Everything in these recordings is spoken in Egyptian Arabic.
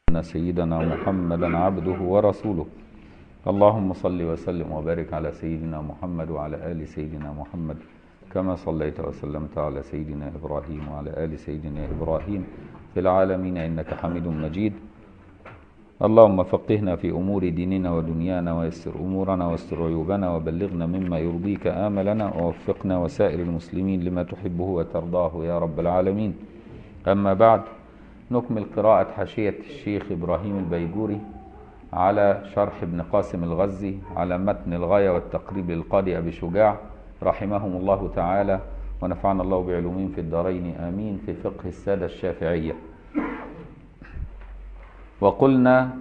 أن سيدنا محمدا عبده ورسوله اللهم صل وسلم وبارك على سيدنا محمد وعلى آل سيدنا محمد كما صليت وسلمت على سيدنا إبراهيم وعلى آل سيدنا إبراهيم في العالمين إنك حميد مجيد اللهم فقهنا في أمور ديننا ودنيانا ويسر أمورنا واستر عيوبنا وبلغنا مما يرضيك آملنا ووفقنا وسائر المسلمين لما تحبه وترضاه يا رب العالمين أما بعد نكمل قراءة حاشية الشيخ إبراهيم البيجوري على شرح ابن قاسم الغزي على متن الغاية والتقريب للقاضي أبي شجاع رحمهم الله تعالى ونفعنا الله بعلومهم في الدارين آمين في فقه السادة الشافعية وقلنا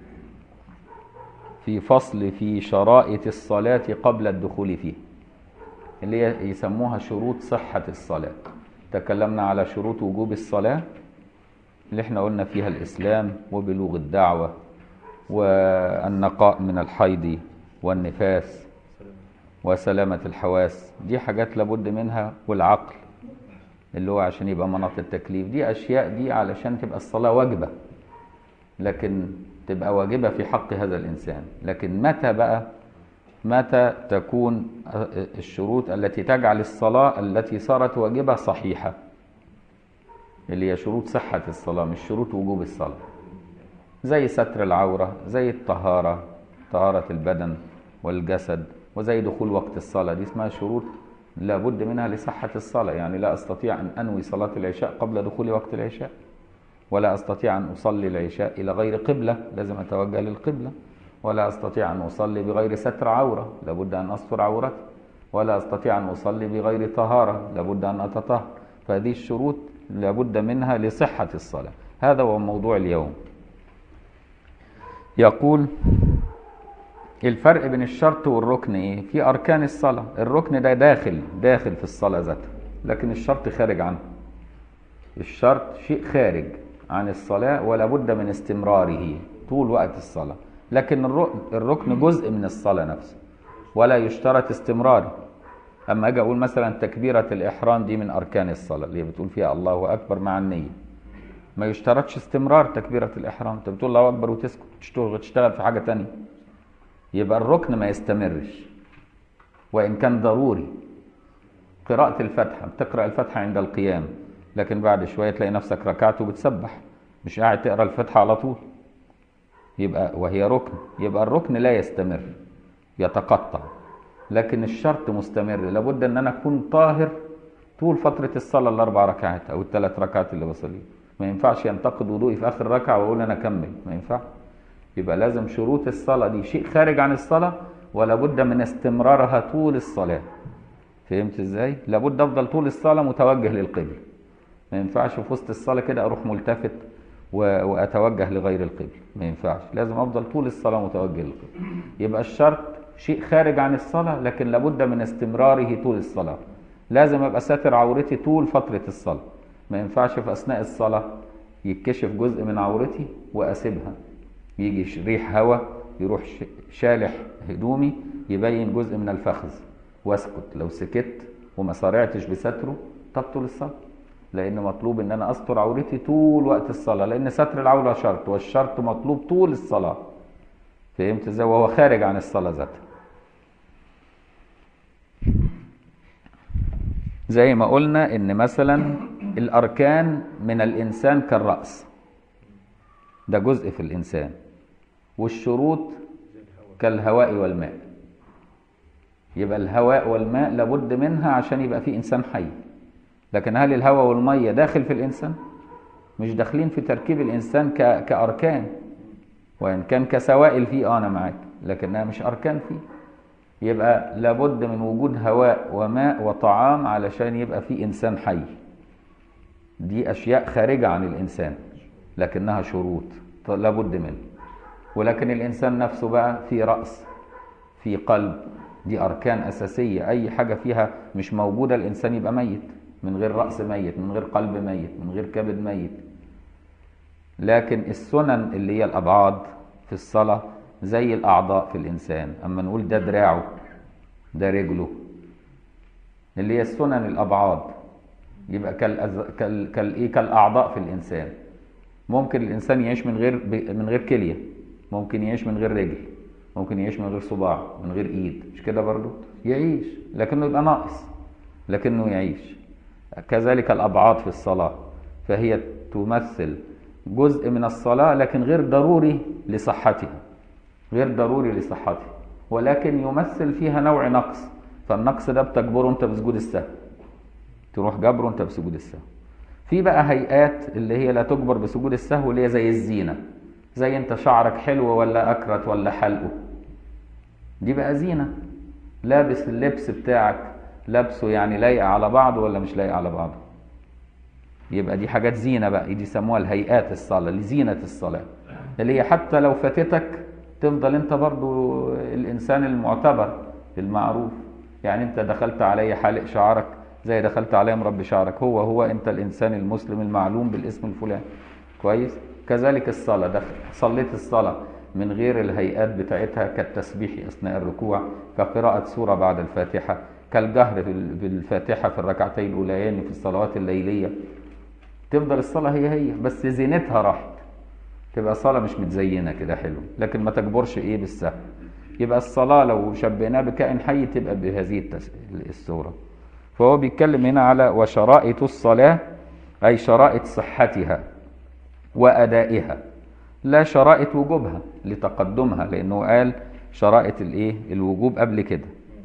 في فصل في شرائط الصلاة قبل الدخول فيه اللي هي يسموها شروط صحة الصلاة تكلمنا على شروط وجوب الصلاة اللي احنا قلنا فيها الإسلام وبلوغ الدعوة والنقاء من الحيض والنفاس وسلامة الحواس دي حاجات لابد منها والعقل اللي هو عشان يبقى مناط التكليف دي أشياء دي علشان تبقى الصلاة واجبة لكن تبقى واجبة في حق هذا الإنسان لكن متى بقى متى تكون الشروط التي تجعل الصلاة التي صارت واجبة صحيحة اللي هي شروط صحة الصلاة مش شروط وجوب الصلاة زي ستر العورة زي الطهارة طهارة البدن والجسد وزي دخول وقت الصلاة دي اسمها شروط لابد منها لصحة الصلاة يعني لا أستطيع أن أنوي صلاة العشاء قبل دخول وقت العشاء ولا أستطيع أن أصلي العشاء إلى غير قبلة لازم أتوجه للقبلة ولا أستطيع أن أصلي بغير ستر عورة لابد أن أستر عورتي ولا أستطيع أن أصلي بغير طهارة لابد أن أتطهر فهذه الشروط لابد منها لصحة الصلاة هذا هو موضوع اليوم يقول الفرق بين الشرط والركن ايه في اركان الصلاه الركن ده داخل داخل في الصلاه ذاتها لكن الشرط خارج عنه الشرط شيء خارج عن الصلاه ولا بد من استمراره طول وقت الصلاه لكن الركن جزء من الصلاه نفسه ولا يشترط استمراره اما اجي اقول مثلا تكبيره الاحرام دي من اركان الصلاه اللي بتقول فيها الله اكبر مع النيه ما يشترطش استمرار تكبيره الاحرام انت بتقول الله اكبر وتسكت تشتغل في حاجه تانية يبقى الركن ما يستمرش وإن كان ضروري قراءة الفاتحة بتقرأ الفاتحة عند القيام لكن بعد شوية تلاقي نفسك ركعت وبتسبح مش قاعد تقرأ الفاتحة على طول يبقى وهي ركن يبقى الركن لا يستمر يتقطع لكن الشرط مستمر لابد ان انا اكون طاهر طول فترة الصلاة الاربع ركعات او الثلاث ركعات اللي بصليهم ما ينفعش ينتقد وضوئي في اخر ركعة واقول انا اكمل ما ينفعش يبقى لازم شروط الصلاة دي شيء خارج عن الصلاة ولا بد من استمرارها طول الصلاة فهمت ازاي لابد افضل طول الصلاة متوجه للقبل ما ينفعش في وسط الصلاة كده اروح ملتفت و... واتوجه لغير القبل ما ينفعش لازم افضل طول الصلاة متوجه للقبل يبقى الشرط شيء خارج عن الصلاة لكن لابد من استمراره طول الصلاة لازم ابقى ساتر عورتي طول فترة الصلاة ما ينفعش في اثناء الصلاة يتكشف جزء من عورتي واسيبها يجي ريح هواء يروح شالح هدومي يبين جزء من الفخذ واسكت لو سكت وما صارعتش بستره تبطل الصلاة لأن مطلوب إن أنا أستر عورتي طول وقت الصلاة لأن ستر العورة شرط والشرط مطلوب طول الصلاة فهمت ازاي وهو خارج عن الصلاة ذاتها زي ما قلنا إن مثلا الأركان من الإنسان كالرأس ده جزء في الإنسان والشروط كالهواء والماء يبقى الهواء والماء لابد منها عشان يبقى في إنسان حي لكن هل الهواء والمية داخل في الإنسان مش داخلين في تركيب الإنسان ك... كأركان وإن كان كسوائل فيه أنا معاك لكنها مش أركان فيه يبقى لابد من وجود هواء وماء وطعام علشان يبقى في إنسان حي دي أشياء خارجة عن الإنسان لكنها شروط لابد منه ولكن الإنسان نفسه بقى في رأس في قلب دي أركان أساسية أي حاجة فيها مش موجودة الإنسان يبقى ميت من غير رأس ميت من غير قلب ميت من غير كبد ميت لكن السنن اللي هي الأبعاد في الصلاة زي الأعضاء في الإنسان أما نقول ده دراعه ده رجله اللي هي السنن الأبعاد يبقى كالأز... كال... كال... إيه؟ كالأعضاء في الإنسان ممكن الانسان يعيش من غير من غير كليه ممكن يعيش من غير رجل ممكن يعيش من غير صباع من غير ايد مش كده برضو يعيش لكنه يبقى ناقص لكنه يعيش كذلك الابعاد في الصلاه فهي تمثل جزء من الصلاه لكن غير ضروري لصحتها غير ضروري لصحتها ولكن يمثل فيها نوع نقص فالنقص ده بتجبره انت بسجود السهو تروح جبره انت بسجود السهو في بقى هيئات اللي هي لا تجبر بسجود السهو اللي هي زي الزينه زي انت شعرك حلو ولا اكرت ولا حلقه دي بقى زينه لابس اللبس بتاعك لابسه يعني لايق على بعضه ولا مش لايق على بعضه يبقى دي حاجات زينه بقى دي يسموها الهيئات الصلاه لزينه الصلاه اللي هي حتى لو فاتتك تفضل انت برضو الانسان المعتبر المعروف يعني انت دخلت علي حالق شعرك زي دخلت علي مربي شعرك هو هو انت الانسان المسلم المعلوم بالاسم الفلاني كويس كذلك الصلاه دخل صليت الصلاه من غير الهيئات بتاعتها كالتسبيح اثناء الركوع كقراءه سوره بعد الفاتحه كالجهر بالفاتحه في الركعتين الاوليين في الصلوات الليليه تفضل الصلاه هي هي بس زينتها راحت تبقى الصلاة مش متزينة كده حلو لكن ما تجبرش ايه بالسهو يبقى الصلاة لو شبهناها بكائن حي تبقى بهذه التس... الصورة فهو بيتكلم هنا على وشرائط الصلاة أي شرائط صحتها وأدائها لا شرائط وجوبها لتقدمها لأنه قال شرائط الايه الوجوب قبل كده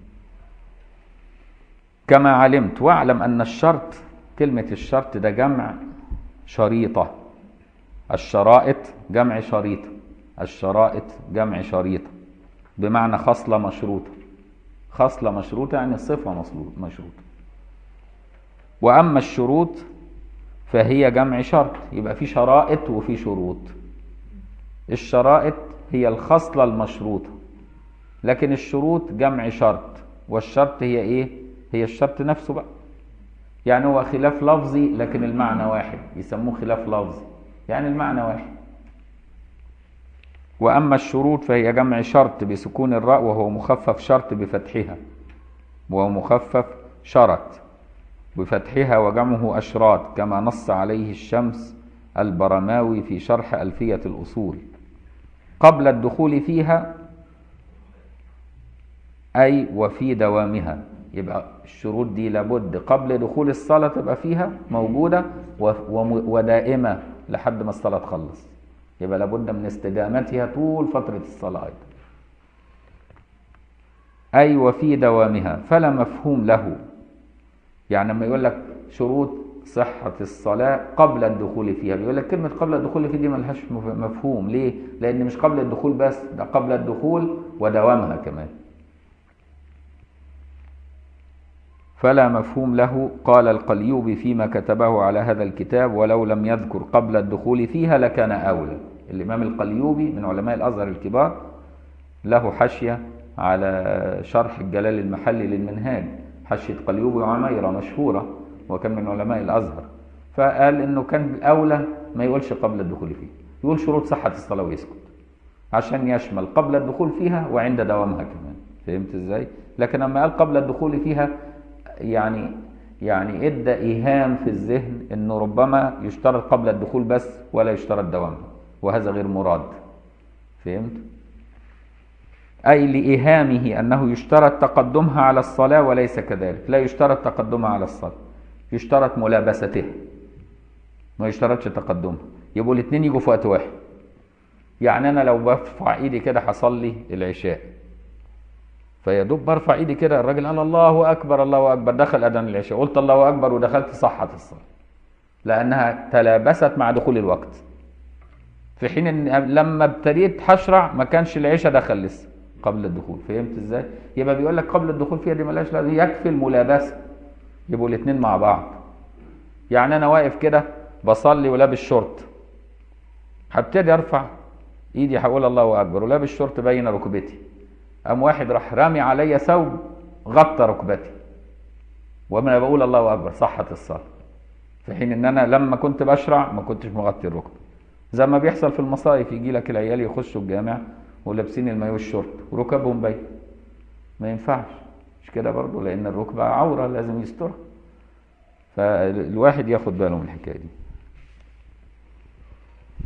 كما علمت واعلم أن الشرط كلمة الشرط ده جمع شريطة الشرائط جمع شريطة الشرائط جمع شريطة بمعنى خصلة مشروطة خصلة مشروطة يعني صفة مشروطة وأما الشروط فهي جمع شرط يبقى في شرائط وفي شروط الشرائط هي الخصلة المشروطة لكن الشروط جمع شرط والشرط هي ايه هي الشرط نفسه بقى يعني هو خلاف لفظي لكن المعنى واحد يسموه خلاف لفظي يعني المعنى واحد وأما الشروط فهي جمع شرط بسكون الراء وهو مخفف شرط بفتحها وهو مخفف شرط بفتحها وجمعه أشراط كما نص عليه الشمس البرماوي في شرح ألفية الأصول قبل الدخول فيها أي وفي دوامها يبقى الشروط دي لابد قبل دخول الصلاة تبقى فيها موجودة ودائمة لحد ما الصلاة تخلص يبقى لابد من استدامتها طول فترة الصلاة أيضا أي وفي دوامها فلا مفهوم له يعني لما يقول لك شروط صحة الصلاة قبل الدخول فيها بيقول لك كلمة قبل الدخول في دي ملهاش مفهوم ليه؟ لأن مش قبل الدخول بس ده قبل الدخول ودوامها كمان فلا مفهوم له قال القليوبي فيما كتبه على هذا الكتاب ولو لم يذكر قبل الدخول فيها لكان أولى الإمام القليوبي من علماء الأزهر الكبار له حاشية على شرح الجلال المحلي للمنهاج حاشية قليوبي وعميرة مشهورة وكان من علماء الأزهر فقال إنه كان الأولى ما يقولش قبل الدخول فيه يقول شروط صحة الصلاة ويسكت عشان يشمل قبل الدخول فيها وعند دوامها كمان فهمت ازاي؟ لكن لما قال قبل الدخول فيها يعني يعني ادى ايهام في الذهن انه ربما يشترط قبل الدخول بس ولا يشترط دوامها وهذا غير مراد فهمت اي لايهامه انه يشترط تقدمها على الصلاه وليس كذلك لا يشترط تقدمها على الصلاه يشترط ملابستها ما يشترطش تقدمها يبقوا الاثنين يجوا في وقت واحد يعني انا لو برفع ايدي كده هصلي العشاء فيا دوب برفع ايدي كده الراجل قال الله اكبر الله اكبر دخل اذان العشاء قلت الله اكبر ودخلت صحت الصلاه لانها تلابست مع دخول الوقت في حين ان لما ابتديت هشرع ما كانش العشاء دخل لسه قبل الدخول فهمت ازاي يبقى بيقول لك قبل الدخول فيها دي ملهاش لازم يكفي الملابسه يبقوا الاثنين مع بعض يعني انا واقف كده بصلي ولابس شورت هبتدي ارفع ايدي هقول الله اكبر ولابس شورت باين ركبتي قام واحد راح رامي عليا ثوب غطى ركبتي وانا بقول الله اكبر صحت الصلاه في حين ان انا لما كنت بشرع ما كنتش مغطي الركبه زي ما بيحصل في المصايف يجي لك العيال يخشوا الجامع ولابسين المايو الشورت وركبهم باين ما ينفعش مش كده برضه لان الركبه عوره لازم يسترها فالواحد ياخد باله من الحكايه دي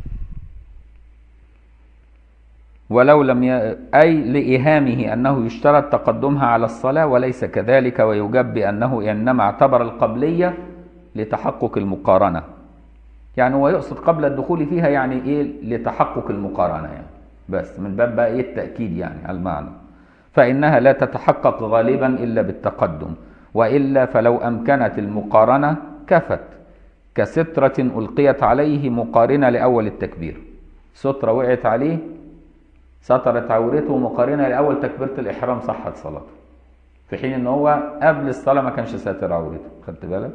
ولو لم ي... أي لإيهامه أنه يشترط تقدمها على الصلاة وليس كذلك ويجب بأنه إنما اعتبر القبلية لتحقق المقارنة يعني هو يقصد قبل الدخول فيها يعني إيه لتحقق المقارنة يعني بس من باب بقى إيه التأكيد يعني على المعنى فإنها لا تتحقق غالبا إلا بالتقدم وإلا فلو أمكنت المقارنة كفت كسترة ألقيت عليه مقارنة لأول التكبير سترة وقعت عليه سترت عورته مقارنة لأول تكبيرة الإحرام صحت صلاته في حين إن هو قبل الصلاة ما كانش ساتر عورته خدت بالك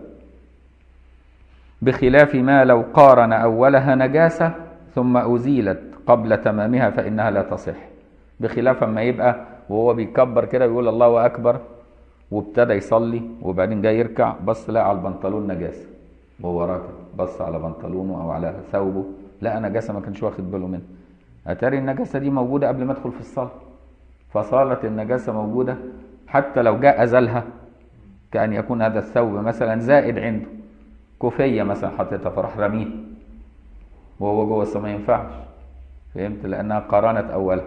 بخلاف ما لو قارن أولها نجاسة ثم أزيلت قبل تمامها فإنها لا تصح بخلاف ما يبقى وهو بيكبر كده يقول الله أكبر وابتدى يصلي وبعدين جاي يركع بص لقى على البنطلون نجاسة وهو راكع بص على بنطلونه أو على ثوبه لقى نجاسة ما كانش واخد باله منها أتاري النجاسة دي موجودة قبل ما أدخل في الصلاة فصارت النجاسة موجودة حتى لو جاء أزلها كأن يكون هذا الثوب مثلا زائد عنده كوفية مثلا حطيتها فراح رميها وهو جوه الصلاة ما ينفعش فهمت لأنها قارنت أولها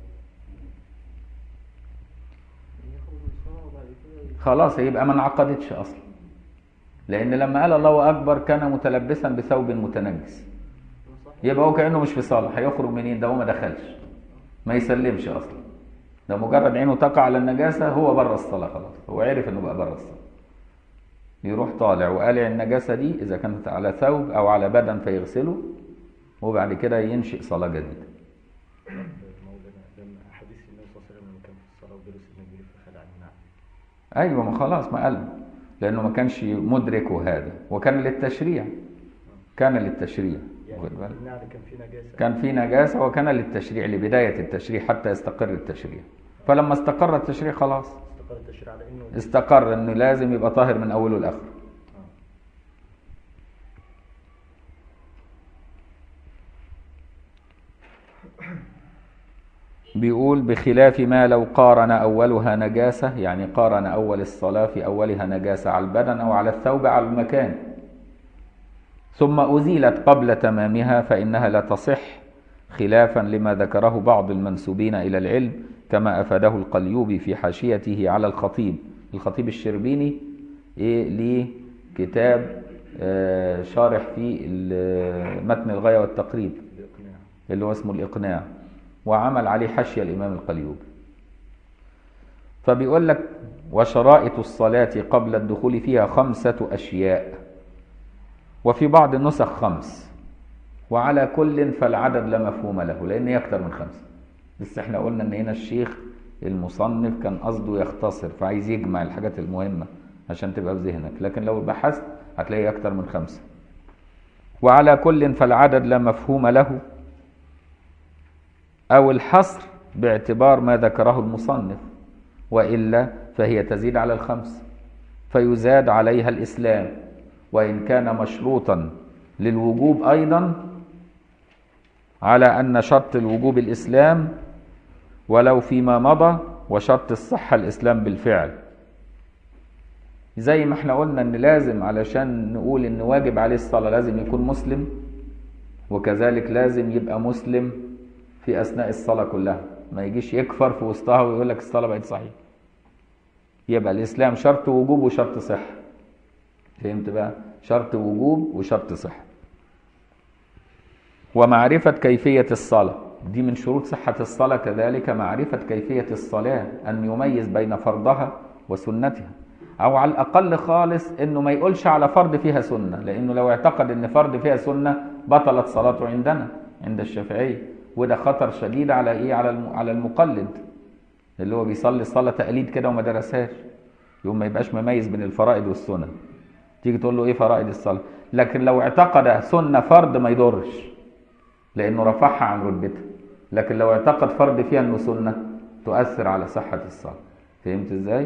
خلاص يبقى ما انعقدتش أصلا لأن لما قال الله أكبر كان متلبسا بثوب متنجس يبقى هو كأنه مش في صلاة هيخرج منين ده هو ما دخلش ما يسلمش أصلا ده مجرد عينه تقع على النجاسة هو بره الصلاة خلاص هو عرف إنه بقى بره الصلاة يروح طالع وقالع النجاسة دي إذا كانت على ثوب أو على بدن فيغسله وبعد كده ينشئ صلاة جديدة مولانا لما حديث النبي صلى الله عليه وسلم لما كان في الصلاه وجلس النبي فخلع النعل أيوة ما خلاص ما قال لأنه ما كانش مدركه هذا وكان للتشريع كان للتشريع يعني واخد بالك؟ النعل كان فيه نجاسه كان في نجاسة وكان للتشريع لبداية التشريع حتى يستقر التشريع فلما استقر التشريع خلاص استقر التشريع على انه استقر انه لازم يبقى طاهر من اوله لاخره آه. بيقول بخلاف ما لو قارن اولها نجاسه يعني قارن اول الصلاه في اولها نجاسه على البدن او على الثوب على المكان ثم ازيلت قبل تمامها فانها لا تصح خلافا لما ذكره بعض المنسوبين الى العلم كما افاده القليوبي في حاشيته على الخطيب الخطيب الشربيني ايه ليه كتاب آه، شارح في ال- متن الغايه والتقريب الاقناع اللي هو اسمه الإقناع وعمل عليه حاشية الإمام القليوبي فبيقول لك وشرائط الصلاة قبل الدخول فيها خمسة أشياء وفي بعض النسخ خمس وعلى كل فالعدد لا مفهوم له لأن هي أكتر من خمسة بس احنا قلنا إن هنا الشيخ المصنف كان قصده يختصر فعايز يجمع الحاجات المهمة عشان تبقى في ذهنك لكن لو بحثت هتلاقي أكتر من خمسة وعلى كل فالعدد لا مفهوم له أو الحصر باعتبار ما ذكره المصنف وإلا فهي تزيد على الخمس فيزاد عليها الإسلام وإن كان مشروطا للوجوب أيضا على أن شرط الوجوب الإسلام ولو فيما مضى وشرط الصحة الإسلام بالفعل زي ما احنا قلنا ان لازم علشان نقول ان واجب عليه الصلاة لازم يكون مسلم وكذلك لازم يبقى مسلم في اثناء الصلاه كلها ما يجيش يكفر في وسطها ويقول لك الصلاه بقت صحيحه يبقى الاسلام شرط وجوب وشرط صحه فهمت بقى شرط وجوب وشرط صحه ومعرفه كيفيه الصلاه دي من شروط صحه الصلاه كذلك معرفه كيفيه الصلاه ان يميز بين فرضها وسنتها او على الاقل خالص انه ما يقولش على فرض فيها سنه لانه لو اعتقد ان فرض فيها سنه بطلت صلاته عندنا عند الشافعيه وده خطر شديد على ايه على الم- على المقلد اللي هو بيصلي صلاه تقليد كده وما درسهاش يقوم ما يبقاش مميز بين الفرائض والسنن تيجي تقول له ايه فرائض الصلاه لكن لو اعتقد سنه فرض ما يضرش لانه رفعها عن رتبتها لكن لو اعتقد فرض فيها انه سنه تؤثر على صحه الصلاه فهمت ازاي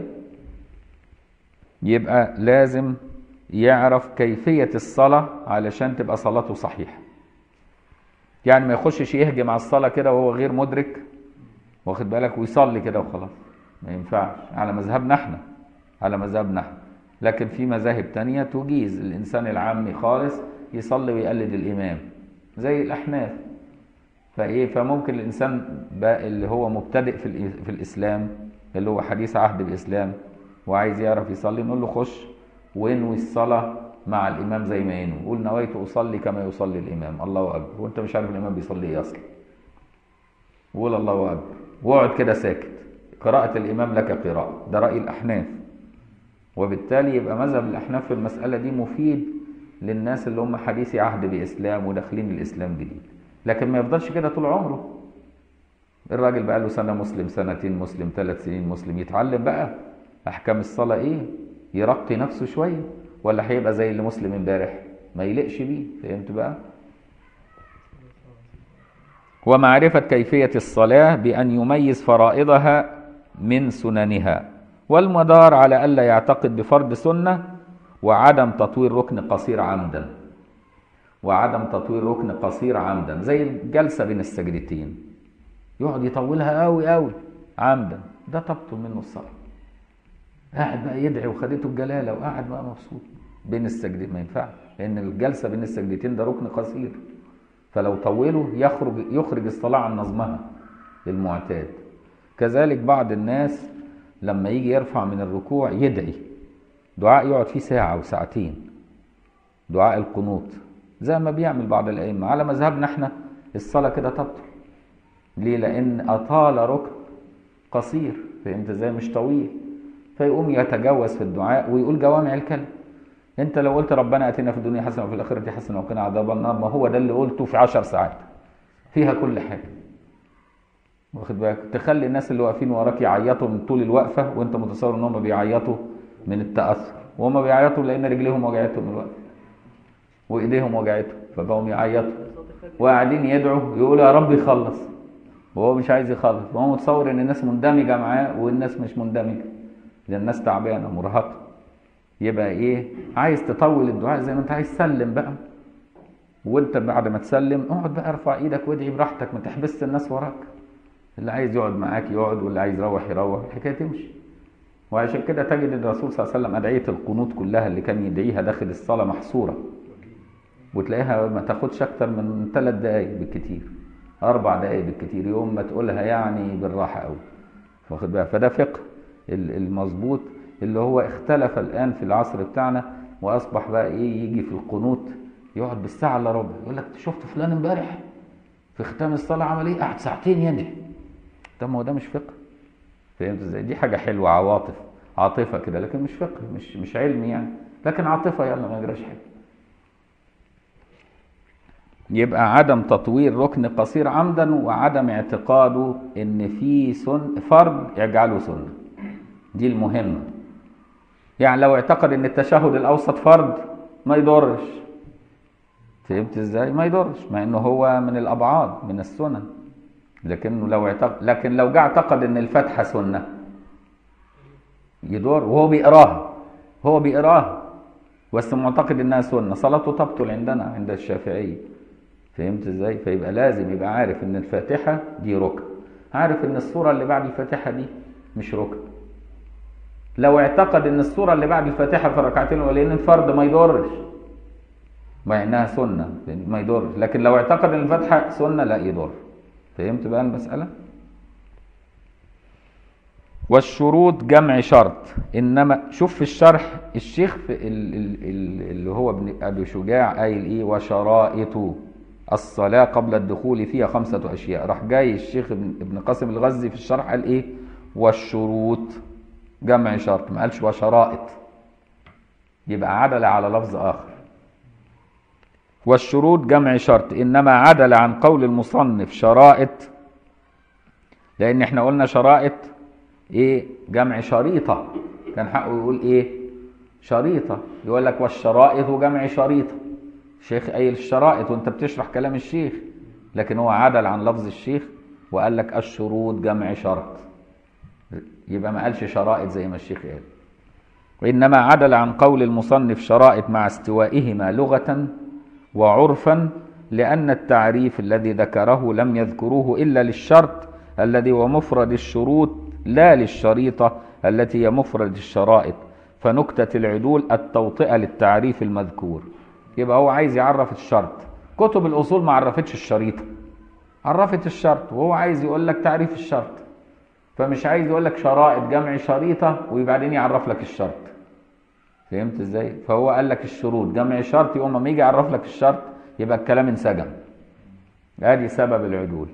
يبقى لازم يعرف كيفيه الصلاه علشان تبقى صلاته صحيحه يعني ما يخشش يهجم على الصلاة كده وهو غير مدرك واخد بالك ويصلي كده وخلاص ما ينفعش على مذهبنا احنا على مذهبنا احنا لكن في مذاهب تانية تجيز الإنسان العامي خالص يصلي ويقلد الإمام زي الأحناف فايه فممكن الانسان بقى اللي هو مبتدئ في الإ- في الاسلام اللي هو حديث عهد بالاسلام وعايز يعرف يصلي نقول له خش وانوي الصلاه مع الامام زي ما ينوي قول نويت اصلي كما يصلي الامام الله اكبر وانت مش عارف الامام بيصلي ايه اصلا وقول الله اكبر واقعد كده ساكت قراءه الامام لك قراءه ده راي الاحناف وبالتالي يبقى مذهب الاحناف في المساله دي مفيد للناس اللي هم حديثي عهد باسلام وداخلين الاسلام جديد لكن ما يفضلش كده طول عمره الراجل بقى له سنه مسلم سنتين مسلم ثلاث سنين مسلم يتعلم بقى احكام الصلاه ايه يرقي نفسه شويه ولا هيبقى زي اللي مسلم امبارح ما يلقش بيه فهمت بقى ومعرفة كيفية الصلاة بأن يميز فرائضها من سننها والمدار على ألا يعتقد بفرض سنة وعدم تطوير ركن قصير عمدا وعدم تطوير ركن قصير عمدا زي الجلسة بين السجدتين يقعد يطولها قوي قوي عمدا ده تبطل منه الصلاة قاعد بقى يدعي وخدته الجلالة وقاعد بقى مبسوط بين السجدتين ما ينفعش لأن الجلسة بين السجدتين ده ركن قصير فلو طوله يخرج يخرج الصلاة عن نظمها المعتاد كذلك بعض الناس لما يجي يرفع من الركوع يدعي دعاء يقعد فيه ساعة وساعتين دعاء القنوت زي ما بيعمل بعض الأئمة على مذهبنا احنا الصلاة كده تبطل ليه؟ لأن أطال ركن قصير فهمت ازاي مش طويل فيقوم يتجوز في الدعاء ويقول جوامع الكلم انت لو قلت ربنا اتنا في الدنيا حسنه وفي الاخره حسنه وقنا عذاب النار ما هو ده اللي قلته في عشر ساعات فيها كل حاجه واخد بالك تخلي الناس اللي واقفين وراك يعيطوا من طول الوقفه وانت متصور ان هم بيعيطوا من التاثر وهم بيعيطوا لان رجليهم وجعتهم من الوقفه وايديهم وجعتهم فبقوا يعيطوا وقاعدين يدعوا يقولوا يا رب يخلص وهو مش عايز يخلص وهو متصور ان الناس مندمجه معاه والناس مش مندمجه لان الناس تعبانه مرهقه يبقى ايه عايز تطول الدعاء زي ما انت عايز سلم بقى وانت بعد ما تسلم اقعد بقى ارفع ايدك وادعي براحتك ما تحبسش الناس وراك اللي عايز يقعد معاك يقعد واللي عايز يروح يروح الحكايه تمشي وعشان كده تجد الرسول صلى الله عليه وسلم ادعيه القنوت كلها اللي كان يدعيها داخل الصلاه محصوره وتلاقيها ما تاخدش اكتر من ثلاث دقائق بالكتير اربع دقائق بالكتير يوم ما تقولها يعني بالراحه قوي واخد بالك فده فقه ال- المظبوط اللي هو اختلف الان في العصر بتاعنا واصبح بقى ايه يجي في القنوت يقعد بالساعه الا ربع يقول لك شفت فلان امبارح في ختام الصلاه عمل ايه قعد ساعتين يدعي طب ما هو ده مش فقه فهمت ازاي دي حاجه حلوه عواطف عاطفه كده لكن مش فقه مش مش علم يعني لكن عاطفه يلا ما يجراش حاجه يبقى عدم تطوير ركن قصير عمدا وعدم اعتقاده ان في سن فرض يجعله سنه دي المهمه يعني لو اعتقد ان التشهد الاوسط فرض ما يضرش فهمت ازاي ما يضرش مع انه هو من الابعاد من السنن لكنه لو اعتقد لكن لو جه اعتقد ان الفاتحه سنه يضر وهو بيقراها هو بيقراها بس معتقد انها سنه صلاته تبطل عندنا عند الشافعيه فهمت ازاي فيبقى لازم يبقى عارف ان الفاتحه دي ركن عارف ان السوره اللي بعد الفاتحه دي مش ركن لو اعتقد ان السوره اللي بعد الفاتحه في الركعتين الاولين الفرض ما يضرش مع انها سنه ما يضرش لكن لو اعتقد ان الفاتحه سنه لا يضر فهمت بقى المساله والشروط جمع شرط انما شوف في الشرح الشيخ في ال- ال- ال- اللي هو ابن ابي شجاع قايل ايه وشرائط الصلاه قبل الدخول فيها خمسه اشياء راح جاي الشيخ ابن ابن قاسم الغزي في الشرح قال ايه والشروط جمع شرط ما قالش وشرائط يبقى عدل على لفظ اخر والشروط جمع شرط انما عدل عن قول المصنف شرائط لان احنا قلنا شرائط ايه جمع شريطه كان حقه يقول ايه شريطه يقول لك والشرائط جمع شريطه الشيخ قايل الشرائط وانت بتشرح كلام الشيخ لكن هو عدل عن لفظ الشيخ وقال لك الشروط جمع شرط يبقى ما قالش شرائط زي ما الشيخ قال وإنما عدل عن قول المصنف شرائط مع استوائهما لغة وعرفا لأن التعريف الذي ذكره لم يذكروه إلا للشرط الذي هو مفرد الشروط لا للشريطة التي هي مفرد الشرائط فنكتة العدول التوطئة للتعريف المذكور يبقى هو عايز يعرف الشرط كتب الأصول ما عرفتش الشريطة عرفت الشرط وهو عايز يقول لك تعريف الشرط فمش عايز يقول لك شرائط جمع شريطة وبعدين يعرف لك الشرط فهمت ازاي فهو قال لك الشروط جمع شرط يقوم لما يجي يعرف لك الشرط يبقى الكلام انسجم ادي سبب العدول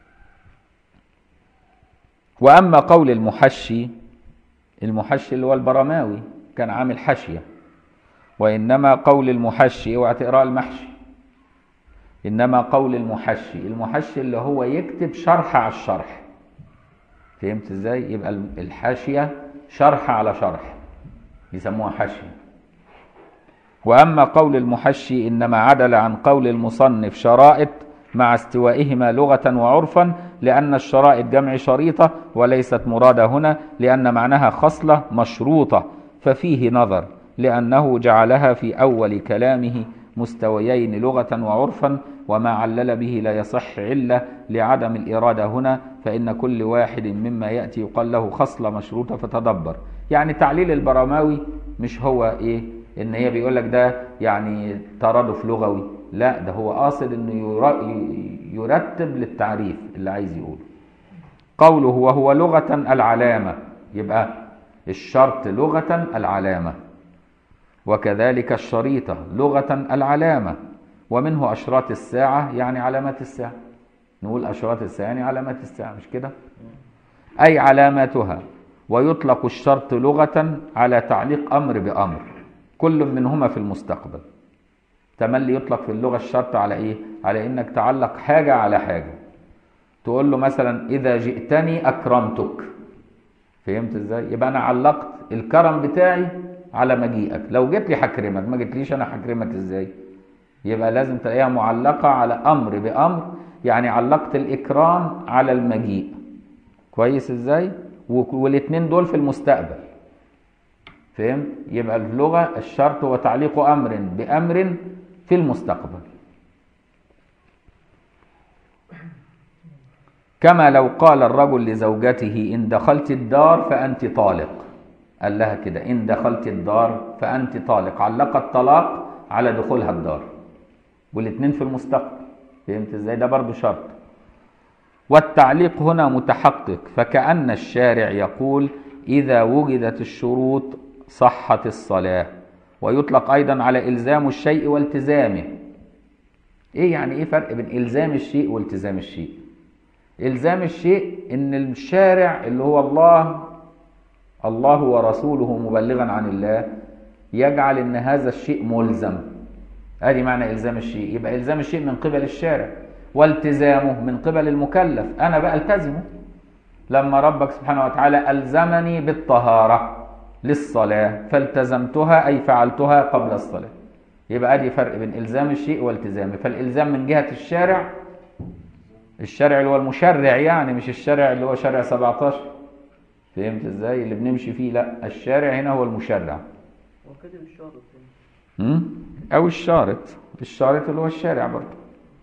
واما قول المحشي المحشي اللي هو البرماوي كان عامل حاشيه وانما قول المحشي اوعى تقرا المحشي انما قول المحشي المحشي اللي هو يكتب شرح على الشرح فهمت ازاي يبقى الحاشيه شرح على شرح يسموها حاشيه واما قول المحشي انما عدل عن قول المصنف شرائط مع استوائهما لغه وعرفا لان الشرائط جمع شريطه وليست مراده هنا لان معناها خصله مشروطه ففيه نظر لانه جعلها في اول كلامه مستويين لغه وعرفا وما علل به لا يصح عله لعدم الاراده هنا فان كل واحد مما ياتي يقال له خصله مشروطه فتدبر يعني تعليل البرماوي مش هو ايه ان هي بيقول لك ده يعني ترادف لغوي لا ده هو قاصد انه يرتب للتعريف اللي عايز يقوله قوله وهو لغة العلامة يبقى الشرط لغة العلامة وكذلك الشريطة لغة العلامة ومنه أشراط الساعة يعني علامات الساعة نقول أشراط الساعة يعني علامات الساعة مش كده أي علاماتها ويطلق الشرط لغة على تعليق أمر بأمر كل منهما في المستقبل تملي يطلق في اللغة الشرط على إيه؟ على إنك تعلق حاجة على حاجة تقول له مثلا إذا جئتني أكرمتك فهمت إزاي؟ يبقى أنا علقت الكرم بتاعي على مجيئك لو جيت لي هكرمك ما جيتليش أنا هكرمك إزاي؟ يبقى لازم تلاقيها معلقة على أمر بأمر يعني علقت الإكرام على المجيء كويس إزاي؟ والاثنين دول في المستقبل فهمت يبقى اللغه الشرط هو تعليق امر بامر في المستقبل كما لو قال الرجل لزوجته ان دخلت الدار فانت طالق قال لها كده ان دخلت الدار فانت طالق علق الطلاق على دخولها الدار والاثنين في المستقبل فهمت ازاي ده برضو شرط والتعليق هنا متحقق فكأن الشارع يقول إذا وجدت الشروط صحت الصلاة ويطلق أيضا على إلزام الشيء والتزامه إيه يعني إيه فرق بين إلزام الشيء والتزام الشيء إلزام الشيء إن الشارع اللي هو الله الله ورسوله مبلغا عن الله يجعل إن هذا الشيء ملزم ادي معنى الزام الشيء يبقى الزام الشيء من قبل الشارع والتزامه من قبل المكلف انا بقى التزمه لما ربك سبحانه وتعالى الزمني بالطهاره للصلاه فالتزمتها اي فعلتها قبل الصلاه يبقى ادي فرق بين الزام الشيء والتزامه فالالزام من جهه الشارع الشارع اللي هو المشرع يعني مش الشارع اللي هو شارع 17 فهمت ازاي اللي بنمشي فيه لا الشارع هنا هو المشرع وكده الشارط م? او الشارط الشارط اللي هو الشارع برضه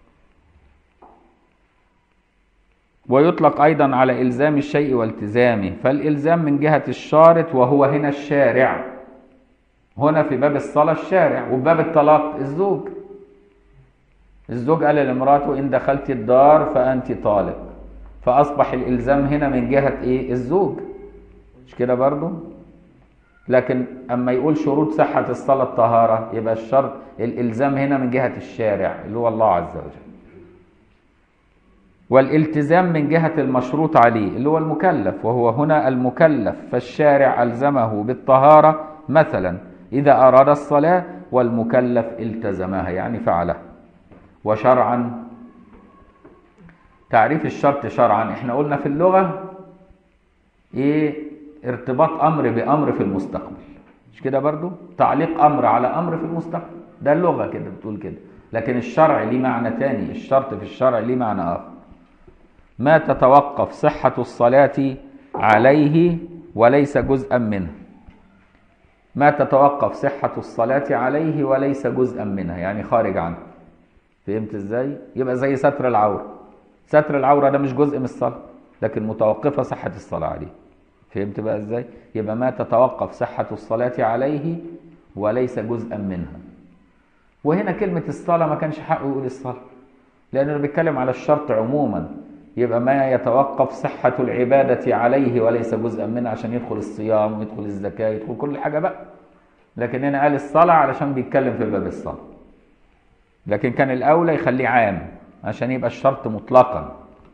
ويطلق ايضا على الزام الشيء والتزامه فالالزام من جهه الشارط وهو هنا الشارع هنا في باب الصلاه الشارع وباب الطلاق الزوج الزوج قال لامراته ان دخلت الدار فانت طالق فاصبح الالزام هنا من جهه ايه الزوج مش كده برضه لكن اما يقول شروط صحه الصلاه الطهاره يبقى الشرط الالزام هنا من جهه الشارع اللي هو الله عز وجل والالتزام من جهه المشروط عليه اللي هو المكلف وهو هنا المكلف فالشارع الزمه بالطهاره مثلا اذا اراد الصلاه والمكلف التزمها يعني فعلها وشرعا تعريف الشرط شرعا احنا قلنا في اللغه ايه ارتباط امر بامر في المستقبل مش كده برضو تعليق امر على امر في المستقبل ده اللغه كده بتقول كده لكن الشرع ليه معنى تاني الشرط في الشرع ليه معنى اخر ما تتوقف صحه الصلاه عليه وليس جزءا منه ما تتوقف صحه الصلاه عليه وليس جزءا منها يعني خارج عنه فهمت ازاي يبقى زي ستر العوره ستر العوره ده مش جزء من الصلاه لكن متوقفه صحه الصلاه عليه فهمت بقى ازاي يبقى ما تتوقف صحة الصلاة عليه وليس جزءا منها وهنا كلمة الصلاة ما كانش حقه يقول الصلاة لأنه بيتكلم على الشرط عموما يبقى ما يتوقف صحة العبادة عليه وليس جزءا منها عشان يدخل الصيام ويدخل الزكاة يدخل كل حاجة بقى لكن هنا قال الصلاة علشان بيتكلم في باب الصلاة لكن كان الأولى يخليه عام عشان يبقى الشرط مطلقا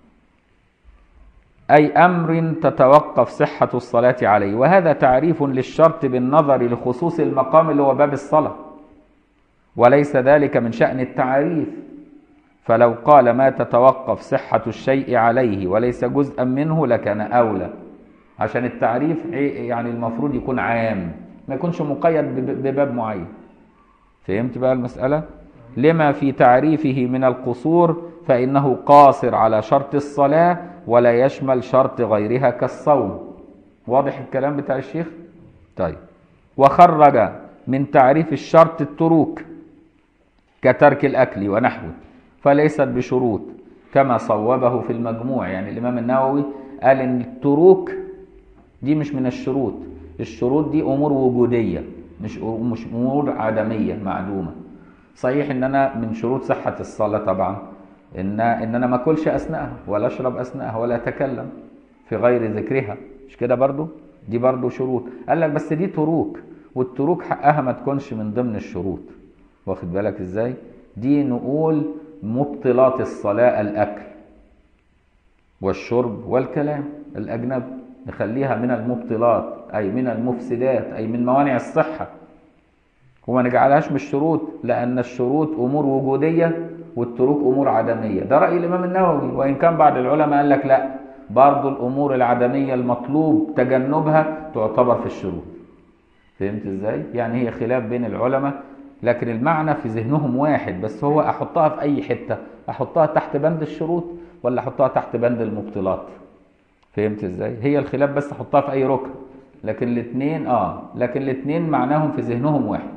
أي أمر تتوقف صحة الصلاة عليه وهذا تعريف للشرط بالنظر لخصوص المقام اللي هو باب الصلاة وليس ذلك من شأن التعريف فلو قال ما تتوقف صحة الشيء عليه وليس جزءا منه لكان أولى عشان التعريف يعني المفروض يكون عام ما يكونش مقيد بباب معين فهمت بقى المسألة لما في تعريفه من القصور فإنه قاصر على شرط الصلاة ولا يشمل شرط غيرها كالصوم واضح الكلام بتاع الشيخ طيب وخرج من تعريف الشرط التروك كترك الأكل ونحوه فليست بشروط كما صوبه في المجموع يعني الإمام النووي قال إن التروك دي مش من الشروط الشروط دي أمور وجودية مش مش أمور عدمية معدومة صحيح إن أنا من شروط صحة الصلاة طبعا إن إن أنا ما أكلش أثناءها ولا أشرب أثناءها ولا أتكلم في غير ذكرها مش كده برضو دي برضو شروط قال لك بس دي تروك والتروك حقها ما تكونش من ضمن الشروط واخد بالك ازاي دي نقول مبطلات الصلاة الأكل والشرب والكلام الأجنب نخليها من المبطلات أي من المفسدات أي من موانع الصحة وما نجعلهاش من الشروط لأن الشروط أمور وجودية والتروك أمور عدمية ده رأي الإمام النووي وإن كان بعض العلماء قال لك لا برضو الأمور العدمية المطلوب تجنبها تعتبر في الشروط فهمت إزاي؟ يعني هي خلاف بين العلماء لكن المعنى في ذهنهم واحد بس هو احطها في اي حته احطها تحت بند الشروط ولا احطها تحت بند المبطلات فهمت ازاي هي الخلاف بس احطها في اي ركن لكن الاثنين اه لكن الاثنين معناهم في ذهنهم واحد